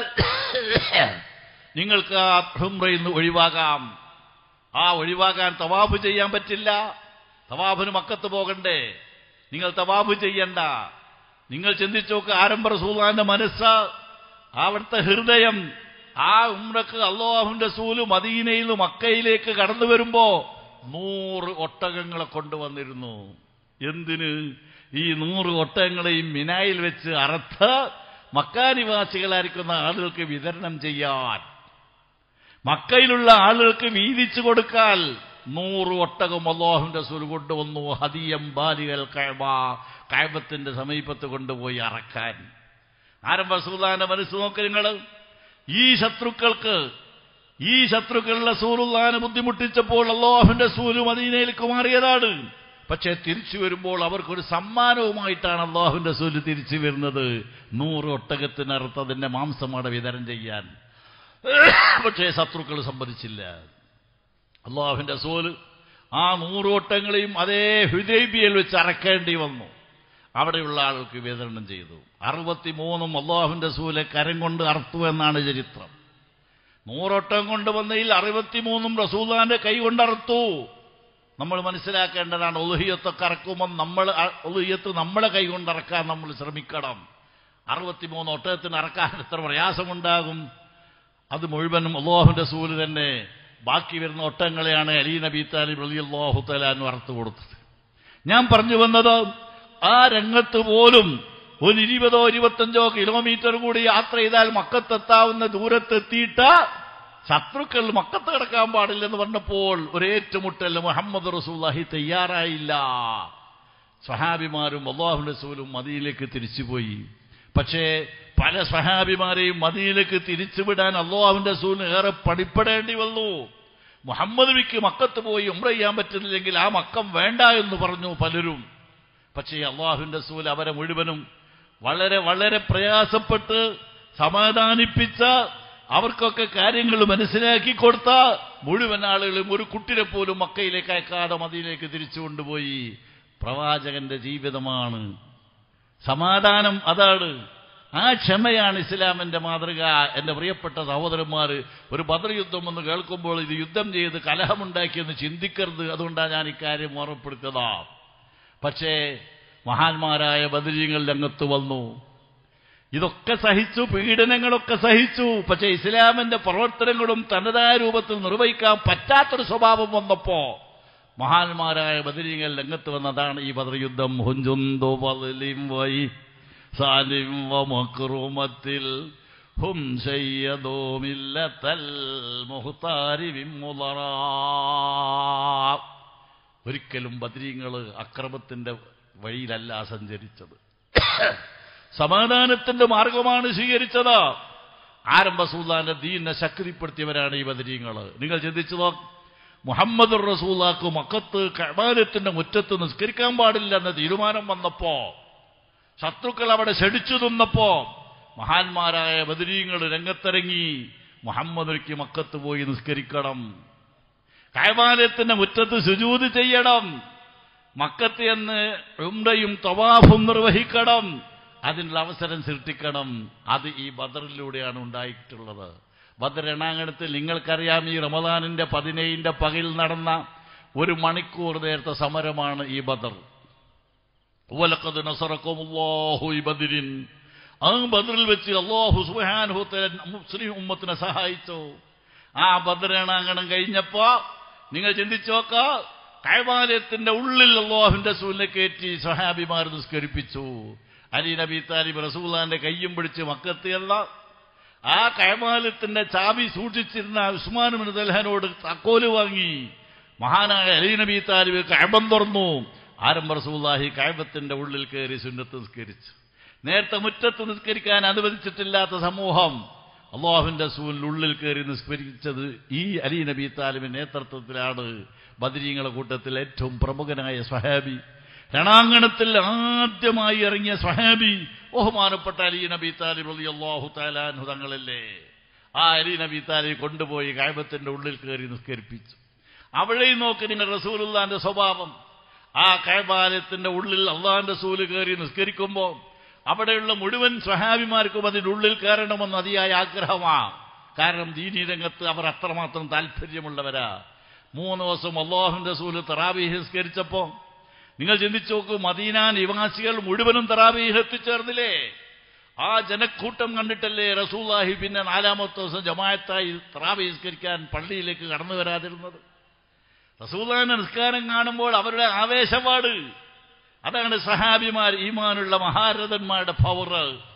നിങ്ങൾക്ക് ആ ഹുംറയിൽ നിന്ന് ഒഴിവാകാം ആ ഒഴിവാകാൻ തവാബ് ചെയ്യാൻ പറ്റില്ല തവാബിന് മക്കത്ത് പോകണ്ടേ നിങ്ങൾ തവാബ് ചെയ്യണ്ട നിങ്ങൾ ചിന്തിച്ചു നോക്ക് ആരംഭ റസൂലാന്റെ മനസ്സ് അവിടുത്തെ ഹൃദയം ആ ഉമ്രക്ക് അള്ളാഹുവിന്റെ സൂല് മദീനയിൽ നിന്ന് മക്കയിലേക്ക് കടന്നു വരുമ്പോ നൂറ് ഒട്ടകങ്ങളെ കൊണ്ടുവന്നിരുന്നു എന്തിന് ഈ നൂറ് ഒട്ടകങ്ങളെയും മിനായിൽ വെച്ച് അറുത്ത് മക്കാനിവാസികളായിരിക്കുന്ന ആളുകൾക്ക് വിതരണം ചെയ്യാൻ മക്കയിലുള്ള ആളുകൾക്ക് വീതിച്ചു കൊടുക്കാൻ നൂറ് ഒട്ടകം അള്ളാഹുവിന്റെ സുൽ കൊണ്ടുവന്നു ഹദിയം ബാലികൾ കഴബ കഴബത്തിന്റെ സമീപത്ത് കൊണ്ടുപോയി അറക്കാൻ ആരംഭ സുൽത്താന്റെ മനസ്സ് നോക്ക് നിങ്ങൾ ഈ ശത്രുക്കൾക്ക് ഈ ശത്രുക്കളുടെ സൂറുല്ലാനെ ബുദ്ധിമുട്ടിച്ചപ്പോൾ അള്ളാഹുവിന്റെ സൂര് മദീനയിലേക്ക് മാറിയതാണ് പക്ഷെ തിരിച്ചു വരുമ്പോൾ അവർക്കൊരു സമ്മാനവുമായിട്ടാണ് അള്ളാഹുവിന്റെ സൂല് തിരിച്ചു വരുന്നത് നൂറ് ഒട്ടകത്തിനറുത്തതിന്റെ മാംസമാണ് വിതരണം ചെയ്യാൻ പക്ഷേ ശത്രുക്കൾ സമ്മതിച്ചില്ല അള്ളാഹുവിന്റെ സോല് ആ നൂറ് ഒട്ടങ്ങളെയും അതേ ഹുദൈബിയയിൽ വെച്ച് അറക്കേണ്ടി വന്നു അവിടെയുള്ള ആൾക്ക് വിതരണം ചെയ്തു അറുപത്തിമൂന്നും അള്ളാഹുവിന്റെ സൂലെ കരം കൊണ്ട് അറുത്തു എന്നാണ് ചരിത്രം നൂറൊട്ടം കൊണ്ടുവന്നതിൽ അറുപത്തിമൂന്നും റസൂലാന്റെ കൈ കൊണ്ടറുത്തു നമ്മൾ മനസ്സിലാക്കേണ്ടതാണ് ഒലുഹിയത്തൊക്കെ അറക്കുമ്പോൾ നമ്മൾ ഒലുഹിയത്ത് നമ്മളെ കൈ കൊണ്ടറക്കാൻ നമ്മൾ ശ്രമിക്കണം അറുപത്തിമൂന്ന് ഒട്ടകത്തിന് അറക്കാൻ എത്ര പ്രയാസമുണ്ടാകും അത് മുഴുവനും അള്ളാഹുവിന്റെ സൂല് തന്നെ ബാക്കി വരുന്ന ഒട്ടങ്ങളെയാണ് അലി നബി താലിബ് അലി അള്ളാഹു തലാൻ വറുത്തു കൊടുത്തത് ഞാൻ പറഞ്ഞു വന്നത് ആ രംഗത്ത് പോലും ഒരു ഇരുപതോ ഇരുപത്തഞ്ചോ കിലോമീറ്റർ കൂടി യാത്ര ചെയ്താൽ മക്കത്തെത്താവുന്ന ദൂരത്തെത്തിയിട്ട് ശത്രുക്കൾ മക്കത്ത് കിടക്കാൻ പാടില്ലെന്ന് പറഞ്ഞപ്പോൾ ഒരേറ്റുമുട്ടൽ മുഹമ്മദ് റസൂല്ലാഹി തയ്യാറായില്ല സഹാബിമാരും അള്ളാഹു റസൂലും മദിയിലേക്ക് തിരിച്ചുപോയി പക്ഷേ പല സഹാബിമാരെയും മദിയിലേക്ക് തിരിച്ചുവിടാൻ അള്ളാഹുവിന്റെ റസൂലിന് ഏറെ പണിപ്പെടേണ്ടി വന്നു മുഹമ്മദ് നബിക്ക് മക്കത്ത് പോയി ഉമ്ര ചെയ്യാൻ പറ്റുന്നില്ലെങ്കിൽ ആ മക്കം വേണ്ട എന്ന് പറഞ്ഞു പലരും പക്ഷേ അള്ളാഹുവിന്റെ റസൂൽ അവരെ മുഴുവനും വളരെ വളരെ പ്രയാസപ്പെട്ട് സമാധാനിപ്പിച്ച അവർക്കൊക്കെ കാര്യങ്ങൾ മനസ്സിലാക്കി കൊടുത്ത മുഴുവൻ ആളുകളും ഒരു കുട്ടിനെ പോലും മക്കയിലേക്ക് അയക്കാതെ മതിയിലേക്ക് തിരിച്ചു കൊണ്ടുപോയി പ്രവാചകന്റെ ജീവിതമാണ് സമാധാനം അതാണ് ആ ക്ഷമയാണ് ഇസ്ലാമിന്റെ മാതൃക എന്റെ പ്രിയപ്പെട്ട സഹോദരന്മാർ ഒരു ബദർ യുദ്ധം എന്ന് കേൾക്കുമ്പോൾ ഇത് യുദ്ധം ചെയ്ത് കലഹമുണ്ടാക്കിയെന്ന് ചിന്തിക്കരുത് അതുകൊണ്ടാണ് ഞാൻ ഇക്കാര്യം ഓർമ്മപ്പെടുത്തത് പക്ഷേ മഹാന്മാരായ ബദരീങ്ങൾ രംഗത്ത് വന്നു ഇതൊക്കെ സഹിച്ചു പീഡനങ്ങളൊക്കെ സഹിച്ചു പക്ഷേ ഇസ്ലാമിന്റെ പ്രവർത്തനങ്ങളും തനതായ രൂപത്തിൽ നിർവഹിക്കാൻ പറ്റാത്തൊരു സ്വഭാവം വന്നപ്പോ മഹാന്മാരായ ബദരീങ്ങൾ രംഗത്ത് വന്നതാണ് ഈ ബദർ യുദ്ധം ഹുഞ്ചുന്തു പതിലിം വൈ സാലിം വമക്രുമത്തിൽ ഹും ചെയ്യതോമില്ലത്തൽ മുഹ്താരി വിമ്മുളറാ ഒരിക്കലും ബദ്രീങ്ങൾ അക്രമത്തിന്റെ വഴിയിലല്ല സഞ്ചരിച്ചത് സമാധാനത്തിന്റെ മാർഗമാണ് സ്വീകരിച്ചത് ആരംഭ സൂല്ലാന്റെ ദീനെ ശക്തിപ്പെടുത്തിയവരാണ് ഈ ബദരീങ്ങൾ നിങ്ങൾ ചിന്തിച്ചു നോക്ക് മുഹമ്മദ് റസൂലാക്ക് മക്കത്ത് കമാലത്തിന്റെ മുറ്റത്ത് നിസ്കരിക്കാൻ പാടില്ല എന്ന തീരുമാനം വന്നപ്പോ ശത്രുക്കൾ അവിടെ ക്ഷണിച്ചു നിന്നപ്പോ മഹാന്മാരായ ബദരീങ്ങൾ രംഗത്തിറങ്ങി മുഹമ്മദ് മക്കത്ത് പോയി നിസ്കരിക്കണം കൈമാലയത്തിന്റെ മുറ്റത്ത് സുജൂത് ചെയ്യണം മക്കത്ത് എന്ന് ഉംറയും തവാഫും നിർവഹിക്കണം അതിനുള്ള അവസരം സൃഷ്ടിക്കണം അത് ഈ ബദറിലൂടെയാണ് ഉണ്ടായിട്ടുള്ളത് ബദർ എണാങ്കണത്തിൽ നിങ്ങൾക്കറിയാം ഈ റമദാനിന്റെ പതിനേഴിന്റെ പകൽ നടന്ന ഒരു മണിക്കൂർ നേരത്തെ സമരമാണ് ഈ ബദർ ഓലക്കത് നസറക്കുമുല്ലാഹു ഈ ബദിരിൻ ആ ബദറിൽ വെച്ച് അള്ളാഹു സുബാനുഹത്തെ മുസ്ലിം ഉമ്മത്തിനെ സഹായിച്ചു ആ ബദരണാങ്കണം കഴിഞ്ഞപ്പോ നിങ്ങൾ ചിന്തിച്ചു നോക്ക കൈമാലയത്തിന്റെ ഉള്ളിൽ അള്ളാഹുവിന്റെ സൂലിനെ കയറ്റി സഹാബിമാർ നിസ്കരിപ്പിച്ചു അലി നബി താലിബ് റസൂലാന്റെ കയ്യും പിടിച്ച് മക്കത്തിയല്ല ആ കൈമാലയത്തിന്റെ ചാവി സൂക്ഷിച്ചിരുന്ന ഉസ്മാൻ ബിൻ ദൽഹനോട് തക്കോല് വാങ്ങി മഹാനായ അലി നബി താലിബ് കഴബം തുറന്നു ആരംഭ റസൂല്ലാഹി കഴബത്തിന്റെ ഉള്ളിൽ കയറി സുന്നത്ത് നിസ്കരിച്ചു നേരത്തെ മുറ്റത്ത് നിസ്കരിക്കാൻ അനുവദിച്ചിട്ടില്ലാത്ത സമൂഹം അള്ളാഹുവിന്റെ സൂലിൽ ഉള്ളിൽ കയറി നിസ്കരിച്ചത് ഈ അലി നബി താലിബിന്റെ നേതൃത്വത്തിലാണ് ബദരീങ്ങളെ കൂട്ടത്തിൽ ഏറ്റവും പ്രമുഖനായ സ്വഹാബി രണാങ്കണത്തിൽ ആദ്യമായി ഇറങ്ങിയ സ്വഹാബി ബഹുമാനപ്പെട്ട അലി നബി താലിബ് അലി അള്ളാഹു താലാൻഹു തങ്ങളല്ലേ ആ അലി നബി താലിബ് കൊണ്ടുപോയി കായബത്തിന്റെ ഉള്ളിൽ കയറി നിസ്കരിപ്പിച്ചു അവിടെയും നോക്കി നിങ്ങൾ റസൂലുള്ളാന്റെ സ്വഭാവം ആ കൈബാലയത്തിന്റെ ഉള്ളിൽ അള്ളാന്റെ സൂല് കയറി നിസ്കരിക്കുമ്പോൾ അവിടെയുള്ള മുഴുവൻ സ്വഹാബിമാർക്കും അതിൻ്റെ ഉള്ളിൽ കയറണമെന്ന് അതിയായ ആഗ്രഹമാ കാരണം ദീനീ രംഗത്ത് അവർ അത്രമാത്രം താല്പര്യമുള്ളവരാ മൂന്ന് ദിവസം അള്ളാഹുന്റെ സൂല് തറാബീഹ് നിസ്കരിച്ചപ്പോ നിങ്ങൾ ചിന്തിച്ചു നോക്കൂ മദീന നിവാസികൾ മുഴുവനും തറാബീഹ് എത്തിച്ചേർന്നില്ലേ ആ ജനക്കൂട്ടം കണ്ടിട്ടല്ലേ റസൂല്ലാഹി പിന്നെ നാലാമത്തെ ദിവസം ജമായത്തായി തറാബീഹ് നിസ്കരിക്കാൻ പള്ളിയിലേക്ക് കടന്നു വരാതിരുന്നത് റസൂല്ലാന്റെ നിസ്കാരം കാണുമ്പോൾ അവരുടെ ആവേശപാട് അതാണ് സഹാബിമാർ ഈമാനുള്ള മഹാരഥന്മാരുടെ പവർ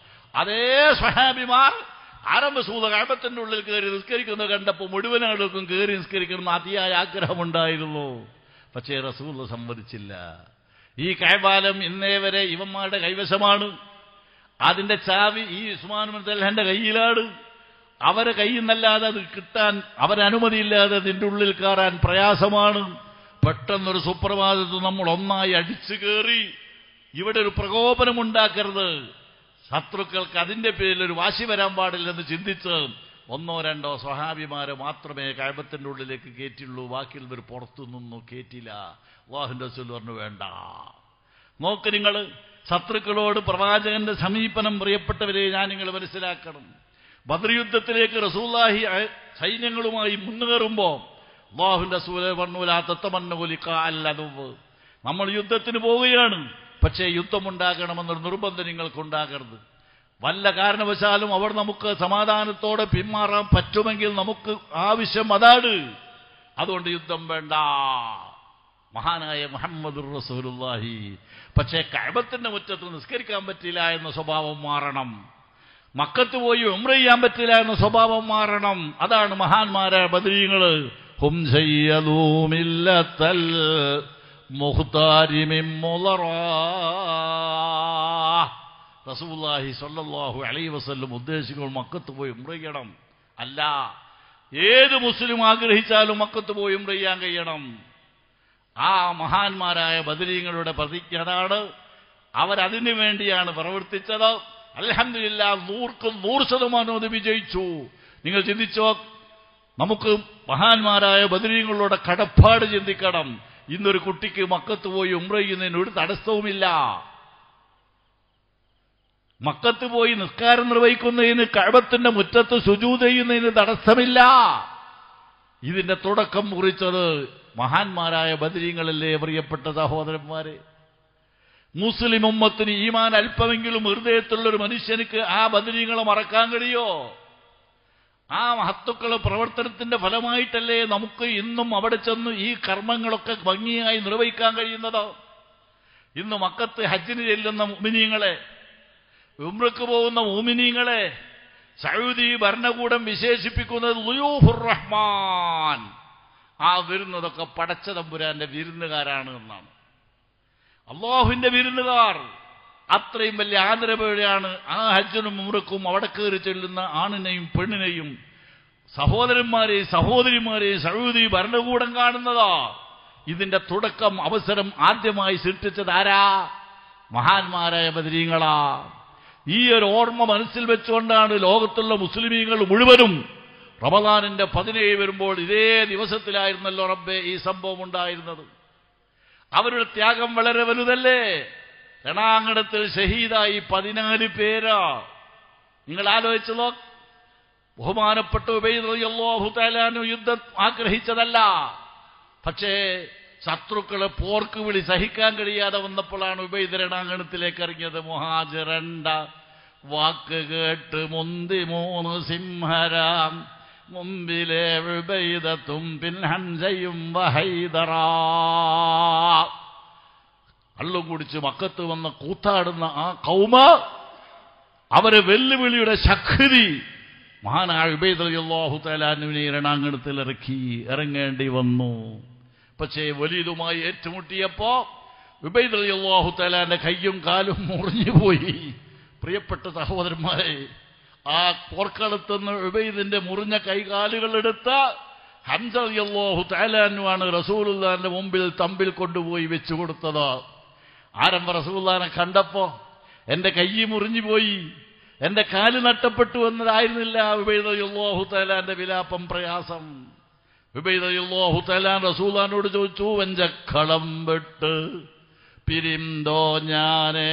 അതേ സഹാബിമാർ ആരംഭ സൂത കാപത്തിന്റെ ഉള്ളിൽ കയറി നിസ്കരിക്കുന്നത് കണ്ടപ്പോൾ മുഴുവൻ ആളുകൾക്കും കയറി നിസ്കരിക്കണം അതിയായ ആഗ്രഹമുണ്ടായിരുന്നു പക്ഷേ റസൂൽ സമ്മതിച്ചില്ല ഈ കൈബാലം ഇന്നേ വരെ ഇവന്മാരുടെ കൈവശമാണ് അതിന്റെ ചാവി ഈ ഉസ്മാൻ മുത്തൽഹന്റെ കയ്യിലാണ് അവരെ കയ്യിൽ നിന്നല്ലാതെ അത് കിട്ടാൻ അവരനുമതിയില്ലാതെ അതിൻ്റെ ഉള്ളിൽ കയറാൻ പ്രയാസമാണ് പെട്ടെന്നൊരു സുപ്രഭാതത്തിൽ നമ്മൾ ഒന്നായി അടിച്ചു കയറി ഇവിടെ ഒരു പ്രകോപനം ഉണ്ടാക്കരുത് ശത്രുക്കൾക്ക് അതിന്റെ പേരിൽ ഒരു വാശി വരാൻ പാടില്ലെന്ന് ചിന്തിച്ച് ഒന്നോ രണ്ടോ സ്വഹാബിമാരെ മാത്രമേ കഴബത്തിന്റെ ഉള്ളിലേക്ക് കയറ്റിയുള്ളൂ ബാക്കിയുള്ളവർ പുറത്തു നിന്നു കയറ്റില്ല വാഹിന്റെ പറഞ്ഞു വേണ്ട നോക്ക് നിങ്ങൾ ശത്രുക്കളോട് പ്രവാചകന്റെ സമീപനം പ്രിയപ്പെട്ടവരെ ഞാൻ നിങ്ങൾ മനസ്സിലാക്കണം ബദർ യുദ്ധത്തിലേക്ക് റസൂല്ലാഹി സൈന്യങ്ങളുമായി മുന്നേറുമ്പോ അള്ളാഹുന്റെ സൂര്യ പറഞ്ഞൂല തത്തമന്നുലിക്ക അല്ലതുവ് നമ്മൾ യുദ്ധത്തിന് പോവുകയാണ് പക്ഷേ യുദ്ധമുണ്ടാകണമെന്നൊരു നിർബന്ധം നിങ്ങൾക്കുണ്ടാകരുത് വല്ല കാരണവശാലും അവർ നമുക്ക് സമാധാനത്തോടെ പിന്മാറാൻ പറ്റുമെങ്കിൽ നമുക്ക് ആവശ്യം അതാണ് അതുകൊണ്ട് യുദ്ധം വേണ്ട മഹാനായ മുഹമ്മദ് റസൂലുല്ലാഹി പക്ഷേ കഴബത്തിന്റെ മുറ്റത്ത് നിസ്കരിക്കാൻ പറ്റില്ല എന്ന സ്വഭാവം മാറണം മക്കത്ത് പോയി ഉമ്ര ചെയ്യാൻ പറ്റില്ല എന്ന സ്വഭാവം മാറണം അതാണ് മഹാന്മാരായ ബദരീങ്ങള് ഹും ചെയ്യലൂമില്ലത്തൽ റസൂല്ലാഹി സല്ലല്ലാഹു അലൈ വസല്ലം ഉദ്ദേശിക്കുമ്പോൾ മക്കത്ത് പോയി ഉമ്ര ചെയ്യണം അല്ല ഏത് മുസ്ലിം ആഗ്രഹിച്ചാലും മക്കത്ത് പോയി ഉമ്ര ചെയ്യാൻ കഴിയണം ആ മഹാന്മാരായ ബദരീങ്ങളുടെ പ്രതിജ്ഞ അതാണ് അവരതിനു വേണ്ടിയാണ് പ്രവർത്തിച്ചത് അലഹമില്ല നൂർക്ക് നൂറ് ശതമാനം അത് വിജയിച്ചു നിങ്ങൾ ചിന്തിച്ചോ നമുക്ക് മഹാന്മാരായ ബദരീങ്ങളോട് കടപ്പാട് ചിന്തിക്കണം ഇന്നൊരു കുട്ടിക്ക് മക്കത്ത് പോയി ഉമ്ര ചെയ്യുന്നതിന് ഒരു തടസ്സവുമില്ല മക്കത്ത് പോയി നിസ്കാരം നിർവഹിക്കുന്നതിന് കഴബത്തിന്റെ മുറ്റത്ത് ശുചൂ ചെയ്യുന്നതിന് തടസ്സമില്ല ഇതിന്റെ തുടക്കം കുറിച്ചത് മഹാന്മാരായ ബദരീങ്ങളല്ലേ പ്രിയപ്പെട്ട സഹോദരന്മാരെ മുസ്ലിം ഉമ്മത്തിന് ഈമാൻ അല്പമെങ്കിലും ഹൃദയത്തിലുള്ളൊരു മനുഷ്യനിക്ക് ആ ബദരീങ്ങളെ മറക്കാൻ കഴിയോ ആ മഹത്തുക്കളെ പ്രവർത്തനത്തിന്റെ ഫലമായിട്ടല്ലേ നമുക്ക് ഇന്നും അവിടെ ചെന്ന് ഈ കർമ്മങ്ങളൊക്കെ ഭംഗിയായി നിർവഹിക്കാൻ കഴിയുന്നത് ഇന്ന് മക്കത്ത് ഹജ്ജിന് ചെല്ലുന്ന മുമിനീങ്ങളെ ഉമ്രക്ക് പോകുന്ന മോമിനീങ്ങളെ സൗദി ഭരണകൂടം വിശേഷിപ്പിക്കുന്നത് ലുയൂഫുർ റഹ്മാൻ ആ വരുന്നതൊക്കെ പടച്ച തമ്പുരാന്റെ വിരുന്നുകാരാണ് എന്നാണ് അള്ളാഹുവിന്റെ വിരുന്നുകാർ അത്രയും വലിയ ആദരവോടെയാണ് ആ ഹജ്ജനും ഉമ്രക്കും അവിടെ കയറി ചെല്ലുന്ന ആണിനെയും പെണ്ണിനെയും സഹോദരന്മാരെയും സഹോദരിമാരെയും സഹോദരി ഭരണകൂടം കാണുന്നതാ ഇതിന്റെ തുടക്കം അവസരം ആദ്യമായി സൃഷ്ടിച്ചത് ആരാ മഹാന്മാരായ ബദരീങ്ങളാ ഈ ഒരു ഓർമ്മ മനസ്സിൽ വെച്ചുകൊണ്ടാണ് ലോകത്തുള്ള മുസ്ലിമീങ്ങൾ മുഴുവനും റമദാനിന്റെ പതിനേഴ് വരുമ്പോൾ ഇതേ ദിവസത്തിലായിരുന്നല്ലോ റബ്ബെ ഈ സംഭവം ഉണ്ടായിരുന്നത് അവരുടെ ത്യാഗം വളരെ വലുതല്ലേ രണാങ്കണത്തിൽ ഷഹീദായി പതിനാല് പേരാ നിങ്ങൾ ആലോചിച്ചു നോക്ക് ബഹുമാനപ്പെട്ട ഉബൈദ് താലാനു യുദ്ധം ആഗ്രഹിച്ചതല്ല പക്ഷേ ശത്രുക്കളെ പോർക്ക് വിളി സഹിക്കാൻ കഴിയാതെ വന്നപ്പോഴാണ് ഉബൈദ് രണാങ്കണത്തിലേക്ക് ഇറങ്ങിയത് മുഹാജിറണ്ട വാക്ക് കേട്ട് മുന്തി മൂന്ന് സിംഹരാം മുമ്പിലെ ഉബൈദത്തും പിൻ ഹൻസയും വഹൈദറാ കള്ളും കുടിച്ച് മക്കത്ത് വന്ന് കൂത്താടുന്ന ആ കൗമ അവരെ വെല്ലുവിളിയുടെ ശക്തി മഹാനായ ഉബൈദല്ലാഹു തലാനുവിനെ രണാങ്കണത്തിൽ ഇറക്കി ഇറങ്ങേണ്ടി വന്നു പക്ഷേ വലിയതുമായി ഏറ്റുമുട്ടിയപ്പോ ഉബൈദല്ലാഹു തലാന്റെ കയ്യും കാലും മുറിഞ്ഞുപോയി പ്രിയപ്പെട്ട സഹോദരന്മാരെ ആ പോർക്കളത്തുനിന്ന് ഉബൈദിന്റെ മുറിഞ്ഞ കൈകാലുകൾ എടുത്ത ഹംസല്ലാഹു തലാനുവാണ് റസൂലുല്ലാന്റെ മുമ്പിൽ തമ്പിൽ കൊണ്ടുപോയി വെച്ചു കൊടുത്തത് ആരംഭ റസൂല്ലാനെ കണ്ടപ്പോ എന്റെ കൈ മുറിഞ്ഞുപോയി എന്റെ കാല് നഷ്ടപ്പെട്ടു എന്നതായിരുന്നില്ല വിബൈദയുള്ളാഹു തലാന്റെ വിലാപം പ്രയാസം വിബൈദയുള്ളാഹു തലാൻ റസൂലാനോട് ചോദിച്ചു വെഞ്ചക്കളം വിട്ട് പിരിന്തോ ഞാനേ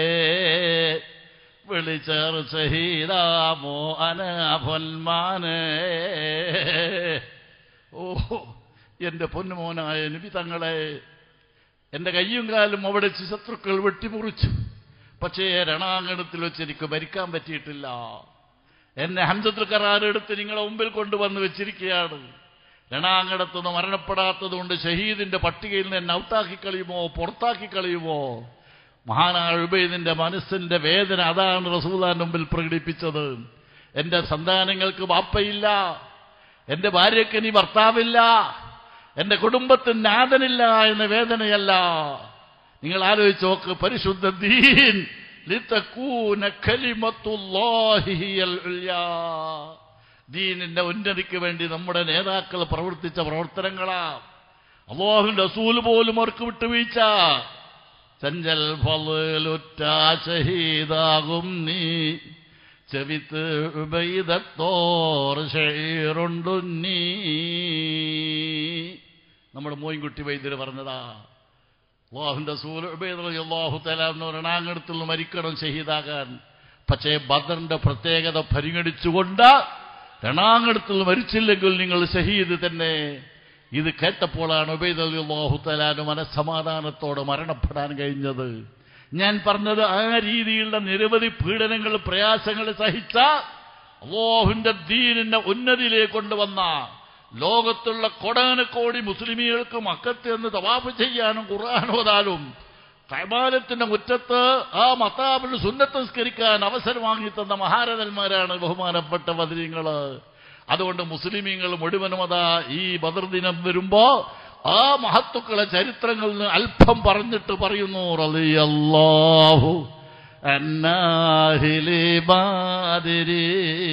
വിളിച്ചേർ സഹീതാമോ അനഫൊന്മാനേ ഓ എന്റെ പൊന്നുമോനായ നബി തങ്ങളെ എന്റെ കയ്യും കാലും അവിടെ വെച്ച് ശത്രുക്കൾ വെട്ടിമുറിച്ചു പക്ഷേ രണാങ്കണത്തിൽ വെച്ച് എനിക്ക് ഭരിക്കാൻ പറ്റിയിട്ടില്ല എന്നെ ഹംസത്തിൽ കറാറെടുത്ത് നിങ്ങളെ മുമ്പിൽ കൊണ്ടുവന്ന് വെച്ചിരിക്കുകയാണ് രണാങ്കണത്തുനിന്ന് മരണപ്പെടാത്തതുകൊണ്ട് ഷഹീദിന്റെ പട്ടികയിൽ നിന്ന് എന്നെ ഔട്ടാക്കി കളയുമോ പുറത്താക്കി കളയുമോ മഹാനായ ഉബൈദിന്റെ മനസ്സിന്റെ വേദന അതാണ് റസൂലാന്റെ മുമ്പിൽ പ്രകടിപ്പിച്ചത് എന്റെ സന്താനങ്ങൾക്ക് വാപ്പയില്ല എന്റെ ഭാര്യയ്ക്ക് ഇനി ഭർത്താവില്ല എന്റെ കുടുംബത്തിന് നാഥനില്ല എന്ന വേദനയല്ല നിങ്ങൾ ആലോചിച്ച് നോക്ക് പരിശുദ്ധ ദീൻ ലിതകൂന കലിമത്തുല്ലാഹി ഹിയൽ ഉൽയാ. ദീനിന്റെ ഉന്നതിക്ക് വേണ്ടി നമ്മുടെ നേതാക്കൾ പ്രവർത്തിച്ച പ്രവർത്തനങ്ങളാ അള്ളാഹുവിന്റെ റസൂൽ പോലും അവർക്ക് വിട്ടുവീഴ്ച ചഞ്ചൽ ഫലുറ്റ ഷഹീദാകും നീ ചെവിത്ത് ഉബൈദത്തോർ ഷെയറുണ്ടു നീ നമ്മുടെ മോയിൻകുട്ടി വൈദ്യര് പറഞ്ഞതാ അള്ളാഹുന്റെ സൂല അള്ളാഹു തലാന്ന് രണാങ്കണത്തിൽ നിന്ന് മരിക്കണം ഷഹീദാകാൻ പക്ഷേ ബദറിന്റെ പ്രത്യേകത പരിഗണിച്ചുകൊണ്ട് രണാങ്കണത്തിൽ മരിച്ചില്ലെങ്കിൽ നിങ്ങൾ ഷഹീദ് തന്നെ ഇത് കേട്ടപ്പോഴാണ് ഉബൈദ് അലി അള്ളാഹു തലാന് മനസ്സമാധാനത്തോടെ മരണപ്പെടാൻ കഴിഞ്ഞത് ഞാൻ പറഞ്ഞത് ആ രീതിയിലുള്ള നിരവധി പീഡനങ്ങൾ പ്രയാസങ്ങൾ സഹിച്ച അള്ളാഹുവിന്റെ ദീനിന്റെ ഉന്നതിയിലേക്ക് കൊണ്ടുവന്ന ലോകത്തുള്ള കൊടാനക്കോടി മുസ്ലിമീകൾക്ക് മക്കത്ത് എന്ന് തവാഫ് ചെയ്യാനും ഖുർആൻ ഓതാലും കൈമാലത്തിന്റെ മുറ്റത്ത് ആ മത്താബിൽ സുന്നത്തസ്കരിക്കാൻ അവസരം വാങ്ങിത്തന്ന മഹാരഥന്മാരാണ് ബഹുമാനപ്പെട്ട ബദരീങ്ങള് അതുകൊണ്ട് മുസ്ലിമീങ്ങൾ മുഴുവനും അതാ ഈ ബദർ ദിനം വരുമ്പോ ആ മഹത്തുക്കളെ ചരിത്രങ്ങളിൽ നിന്ന് അല്പം പറഞ്ഞിട്ട് പറയുന്നു റളിയല്ലാഹു അന്നാഹിലി ബാദിരി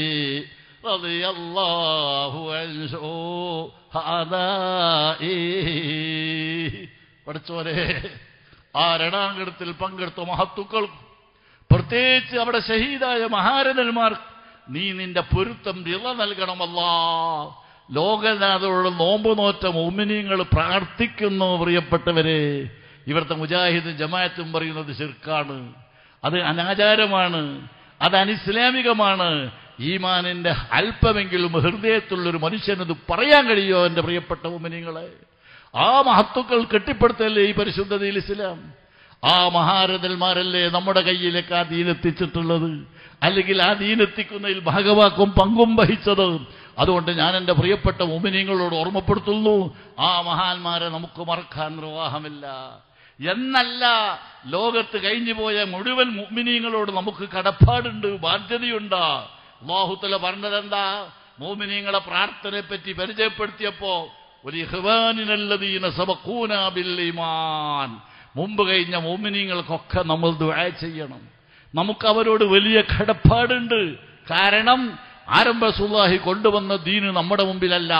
റളിയല്ലാഹു അൻഹു ഹാദായി പഠിച്ചോരെ ആ രണാങ്കണത്തിൽ പങ്കെടുത്ത മഹത്തുക്കൾക്കും പ്രത്യേകിച്ച് അവിടെ ഷഹീദായ മഹാരഥന്മാർക്ക് നീ നിന്റെ പൊരുത്തം റിള നൽകണമല്ല ലോകനാഥോട് നോമ്പ് നോറ്റ മോമിനിയങ്ങൾ പ്രാർത്ഥിക്കുന്നു പ്രിയപ്പെട്ടവരെ ഇവിടുത്തെ മുജാഹിദും ജമാഅത്തും പറയുന്നത് ശിർക്കാണ് അത് അനാചാരമാണ് അത് അനിസ്ലാമികമാണ് ഈമാനിന്റെ അല്പമെങ്കിലും ഹൃദയത്തിലുള്ളൊരു മനുഷ്യനത് പറയാൻ കഴിയോ എന്റെ പ്രിയപ്പെട്ട മോമിനിയങ്ങളെ ആ മഹത്തുക്കൾ കെട്ടിപ്പടുത്തല്ലേ ഈ പരിശുദ്ധതയിൽ ഇസ്ലാം ആ മഹാരഥന്മാരല്ലേ നമ്മുടെ കയ്യിലേക്ക് ആ ദീനെത്തിച്ചിട്ടുള്ളത് അല്ലെങ്കിൽ ആ ദീനെത്തിക്കുന്നതിൽ ഭാഗവാക്കും പങ്കും വഹിച്ചത് അതുകൊണ്ട് ഞാൻ എൻ്റെ പ്രിയപ്പെട്ട മുമിനിങ്ങളോട് ഓർമ്മപ്പെടുത്തുന്നു ആ മഹാന്മാരെ നമുക്ക് മറക്കാൻ നിർവാഹമില്ല എന്നല്ല ലോകത്ത് കഴിഞ്ഞുപോയ മുഴുവൻ മുമിനീങ്ങളോട് നമുക്ക് കടപ്പാടുണ്ട് ബാധ്യതയുണ്ട് അള്ളാഹുത്തല പറഞ്ഞതെന്താ മോമിനീങ്ങളെ പ്രാർത്ഥനയെ പറ്റി പരിചയപ്പെടുത്തിയപ്പോ ഒരു ഇഹ്വാനിനല്ലതീന സബക്കൂന ബിൽ ഈമാൻ മുമ്പ് കഴിഞ്ഞ മോമിനിങ്ങൾക്കൊക്കെ നമ്മൾ ദുആ ചെയ്യണം നമുക്ക് അവരോട് വലിയ കടപ്പാടുണ്ട് കാരണം ആരംഭ സുല്ലാഹി കൊണ്ടുവന്ന ദീന് നമ്മുടെ മുമ്പിലല്ല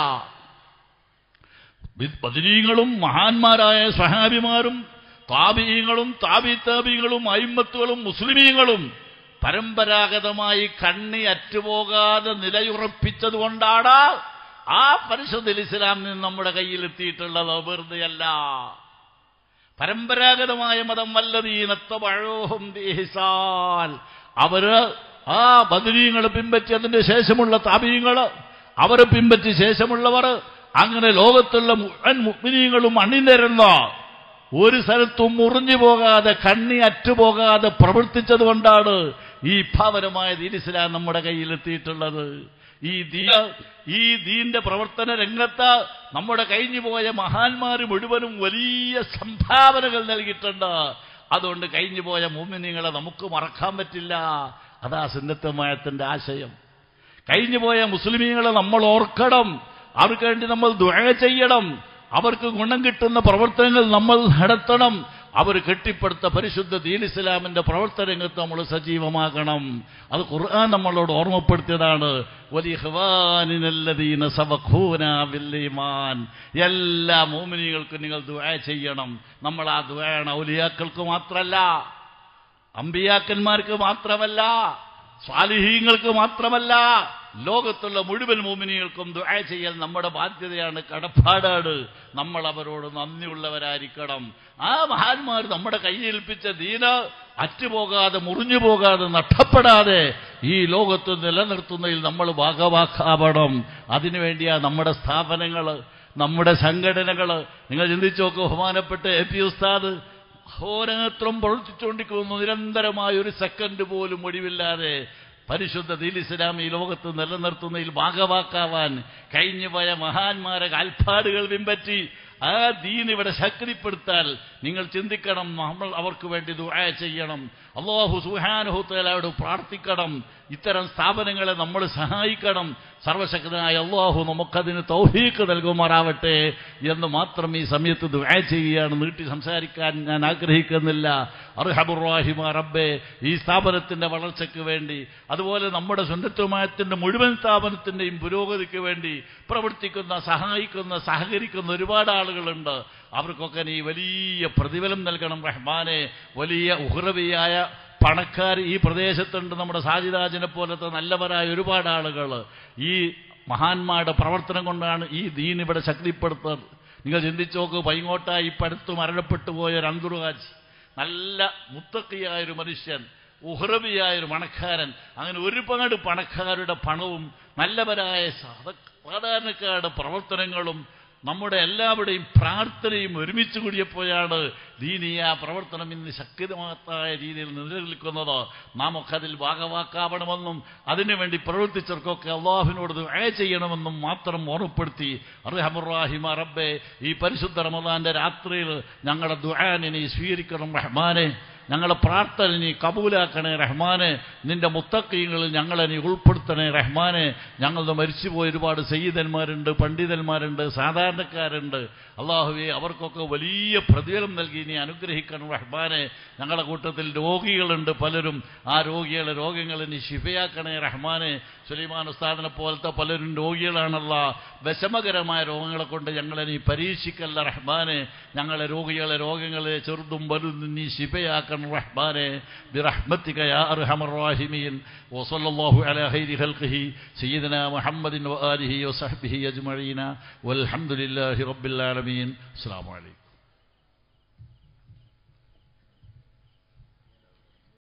ബദരീങ്ങളും മഹാന്മാരായ സഹാബിമാരും താപീയങ്ങളും താബി താബികളും അയിമത്തുകളും മുസ്ലിമീങ്ങളും പരമ്പരാഗതമായി കണ്ണി അറ്റുപോകാതെ നിലയുറപ്പിച്ചതുകൊണ്ടാണ് ആ പരിശുദ്ധ ഇസ്ലാം നമ്മുടെ കയ്യിലെത്തിയിട്ടുള്ളത് വെറുതെയല്ല പരമ്പരാഗതമായ മതം വല്ലതീനത്ത പഴോഹം ദേഹിസാൽ അവര് ആ ബദരീങ്ങളെ പിൻപറ്റി അതിന്റെ ശേഷമുള്ള താപീയങ്ങള് അവരെ പിൻപറ്റി ശേഷമുള്ളവർ അങ്ങനെ ലോകത്തുള്ള മുഴുവൻ മുഗ്മിനീങ്ങളും അണിനിരന്ന ഒരു സ്ഥലത്തും മുറിഞ്ഞു പോകാതെ കണ്ണി അറ്റുപോകാതെ പ്രവർത്തിച്ചതുകൊണ്ടാണ് ഈ ഭാവനമായ ദീൻ ഇസ്ലാം നമ്മുടെ കയ്യിലെത്തിയിട്ടുള്ളത് ഈ ദീന ഈ ദീന്റെ പ്രവർത്തന രംഗത്ത് നമ്മുടെ കഴിഞ്ഞുപോയ മഹാന്മാർ മുഴുവനും വലിയ സംഭാവനകൾ നൽകിയിട്ടുണ്ട് അതുകൊണ്ട് കഴിഞ്ഞുപോയ മൂമിനിങ്ങളെ നമുക്ക് മറക്കാൻ പറ്റില്ല അതാ സുന്നത്തമായത്തിന്റെ ആശയം കഴിഞ്ഞുപോയ മുസ്ലിമീങ്ങളെ നമ്മൾ ഓർക്കണം അവർക്ക് വേണ്ടി നമ്മൾ ദുഴ ചെയ്യണം അവർക്ക് ഗുണം കിട്ടുന്ന പ്രവർത്തനങ്ങൾ നമ്മൾ നടത്തണം അവർ കെട്ടിപ്പടുത്ത പരിശുദ്ധ ദീൻ ഇസ്ലാമിന്റെ പ്രവർത്തനരംഗത്ത് നമ്മൾ സജീവമാക്കണം അത് ഖുർആൻ നമ്മളോട് ഓർമ്മപ്പെടുത്തിയതാണ് വലിഹ്വാനിനല്ലദീന സബഖൂന ബില്ലീമാൻ എല്ലാ മോമിനികൾക്കും നിങ്ങൾ ദുആ ചെയ്യണം നമ്മൾ ആ ദുആണ് ഔലിയാക്കൾക്ക് മാത്രമല്ല അമ്പിയാക്കന്മാർക്ക് മാത്രമല്ല സ്വാലിഹീങ്ങൾക്ക് മാത്രമല്ല ലോകത്തുള്ള മുഴുവൻ മോമിനികൾക്കും ദുആ ചെയ്യൽ നമ്മുടെ ബാധ്യതയാണ് കടപ്പാടാണ് നമ്മൾ അവരോട് നന്ദിയുള്ളവരായിരിക്കണം ആ മഹാന്മാർ നമ്മുടെ കയ്യേൽപ്പിച്ച ദീന അറ്റുപോകാതെ മുറിഞ്ഞു പോകാതെ നഷ്ടപ്പെടാതെ ഈ ലോകത്ത് നിലനിർത്തുന്നതിൽ നമ്മൾ ഭാഗവാക്കാവണം അതിനുവേണ്ടിയാ നമ്മുടെ സ്ഥാപനങ്ങൾ നമ്മുടെ സംഘടനകൾ നിങ്ങൾ ചിന്തിച്ചു നോക്ക് ബഹുമാനപ്പെട്ട എ പി ഉസ്താദ് അഹോരാത്രം പ്രവർത്തിച്ചുകൊണ്ടിരിക്കുന്നു നിരന്തരമായ ഒരു സെക്കൻഡ് പോലും ഒഴിവില്ലാതെ പരിശുദ്ധ ദീൽ ഇസ്ലാം ഈ ലോകത്ത് നിലനിർത്തുന്നതിൽ ഭാഗവാക്കാവാൻ കഴിഞ്ഞുപോയ മഹാന്മാരെ കാൽപ്പാടുകൾ പിൻപറ്റി ആ ദീൻ ഇവിടെ ശക്തിപ്പെടുത്താൽ നിങ്ങൾ ചിന്തിക്കണം നമ്മൾ അവർക്ക് വേണ്ടി ദുആ ചെയ്യണം അള്ളാഹു സുഹാനുഹുത്തലോട് പ്രാർത്ഥിക്കണം ഇത്തരം സ്ഥാപനങ്ങളെ നമ്മൾ സഹായിക്കണം സർവശക്തനായ അള്ളാഹു നമുക്കതിന് തൗഫീക്ക് നൽകുമാറാവട്ടെ എന്ന് മാത്രം ഈ സമയത്ത് ദുആ ചെയ്യുകയാണ് നീട്ടി സംസാരിക്കാൻ ഞാൻ ആഗ്രഹിക്കുന്നില്ല അർഹബുറാഹിമ റബ്ബെ ഈ സ്ഥാപനത്തിന്റെ വളർച്ചയ്ക്ക് വേണ്ടി അതുപോലെ നമ്മുടെ സുന്നത്തുമായത്തിന്റെ മുഴുവൻ സ്ഥാപനത്തിന്റെയും പുരോഗതിക്ക് വേണ്ടി പ്രവർത്തിക്കുന്ന സഹായിക്കുന്ന സഹകരിക്കുന്ന ഒരുപാട് ആളുകളുണ്ട് അവർക്കൊക്കെ നീ വലിയ പ്രതിഫലം നൽകണം റഹ്മാനെ വലിയ ഉഹ്റവിയായ പണക്കാർ ഈ പ്രദേശത്തുണ്ട് നമ്മുടെ സാജിദാജിനെ പോലത്തെ നല്ലവരായ ഒരുപാട് ആളുകൾ ഈ മഹാന്മാരുടെ പ്രവർത്തനം കൊണ്ടാണ് ഈ ദീൻ ഇവിടെ ശക്തിപ്പെടുത്തുന്നത് നിങ്ങൾ ചിന്തിച്ചു നോക്ക് പൈങ്ങോട്ടായി ഇപ്പം അടുത്ത് മരണപ്പെട്ടു പോയ ഒരു അന്തുറുകാജ് നല്ല മുത്തക്കിയായ ഒരു മനുഷ്യൻ ഉഹ്റബിയായ ഒരു പണക്കാരൻ അങ്ങനെ ഒരുപാട് പണക്കാരുടെ പണവും നല്ലവരായ സാധാരണക്കാരുടെ പ്രവർത്തനങ്ങളും നമ്മുടെ എല്ലാവരുടെയും പ്രാർത്ഥനയും ഒരുമിച്ച് കൂടിയപ്പോഴാണ് ദീനീയ പ്രവർത്തനം ഇന്ന് ശക്തിമത്തായ രീതിയിൽ നിലനിൽക്കുന്നത് നാം ഒക്കെ അതിൽ ഭാഗവാക്കാവണമെന്നും അതിനുവേണ്ടി പ്രവർത്തിച്ചവർക്കൊക്കെ അള്ളാഹുവിനോട് ദുആ ചെയ്യണമെന്നും മാത്രം ഓർമ്മപ്പെടുത്തി അർഹമുറാഹിമ റബ്ബെ ഈ പരിശുദ്ധ റമദാന്റെ രാത്രിയിൽ ഞങ്ങളുടെ ദുആനെ നീ സ്വീകരിക്കണം റഹ്മാനെ ഞങ്ങളെ പ്രാർത്ഥന നീ കബൂലാക്കണേ റഹ്മാനെ നിന്റെ മുത്തക്കീങ്ങളിൽ ഞങ്ങളെ നീ ഉൾപ്പെടുത്തണേ റഹ്മാനെ ഞങ്ങളുടെ മരിച്ചുപോയ ഒരുപാട് സയ്യിദന്മാരുണ്ട് പണ്ഡിതന്മാരുണ്ട് സാധാരണക്കാരുണ്ട് അള്ളാഹുവെ അവർക്കൊക്കെ വലിയ പ്രതിഫലം നൽകി നീ അനുഗ്രഹിക്കണം റഹ്മാനെ ഞങ്ങളുടെ കൂട്ടത്തിൽ രോഗികളുണ്ട് പലരും ആ രോഗികളെ രോഗങ്ങളെ നീ ശിഫയാക്കണേ റഹ്മാനെ സുലൈമാൻ ഉസ്താദിനെ പോലത്തെ പലരും രോഗികളാണല്ല വിഷമകരമായ രോഗങ്ങളെ കൊണ്ട് ഞങ്ങളെ നീ പരീക്ഷിക്കല്ല റഹ്മാനെ ഞങ്ങളെ രോഗികളെ രോഗങ്ങളെ ചെറുതും വലുതും നീ ശിഫയാക്കണം റഹ്മാനെ برحمتك يا أرحم الراحمين وصلى الله على خير خلقه سيدنا محمد وآله وصحبه أجمعين والحمد لله رب العالمين السلام عليكم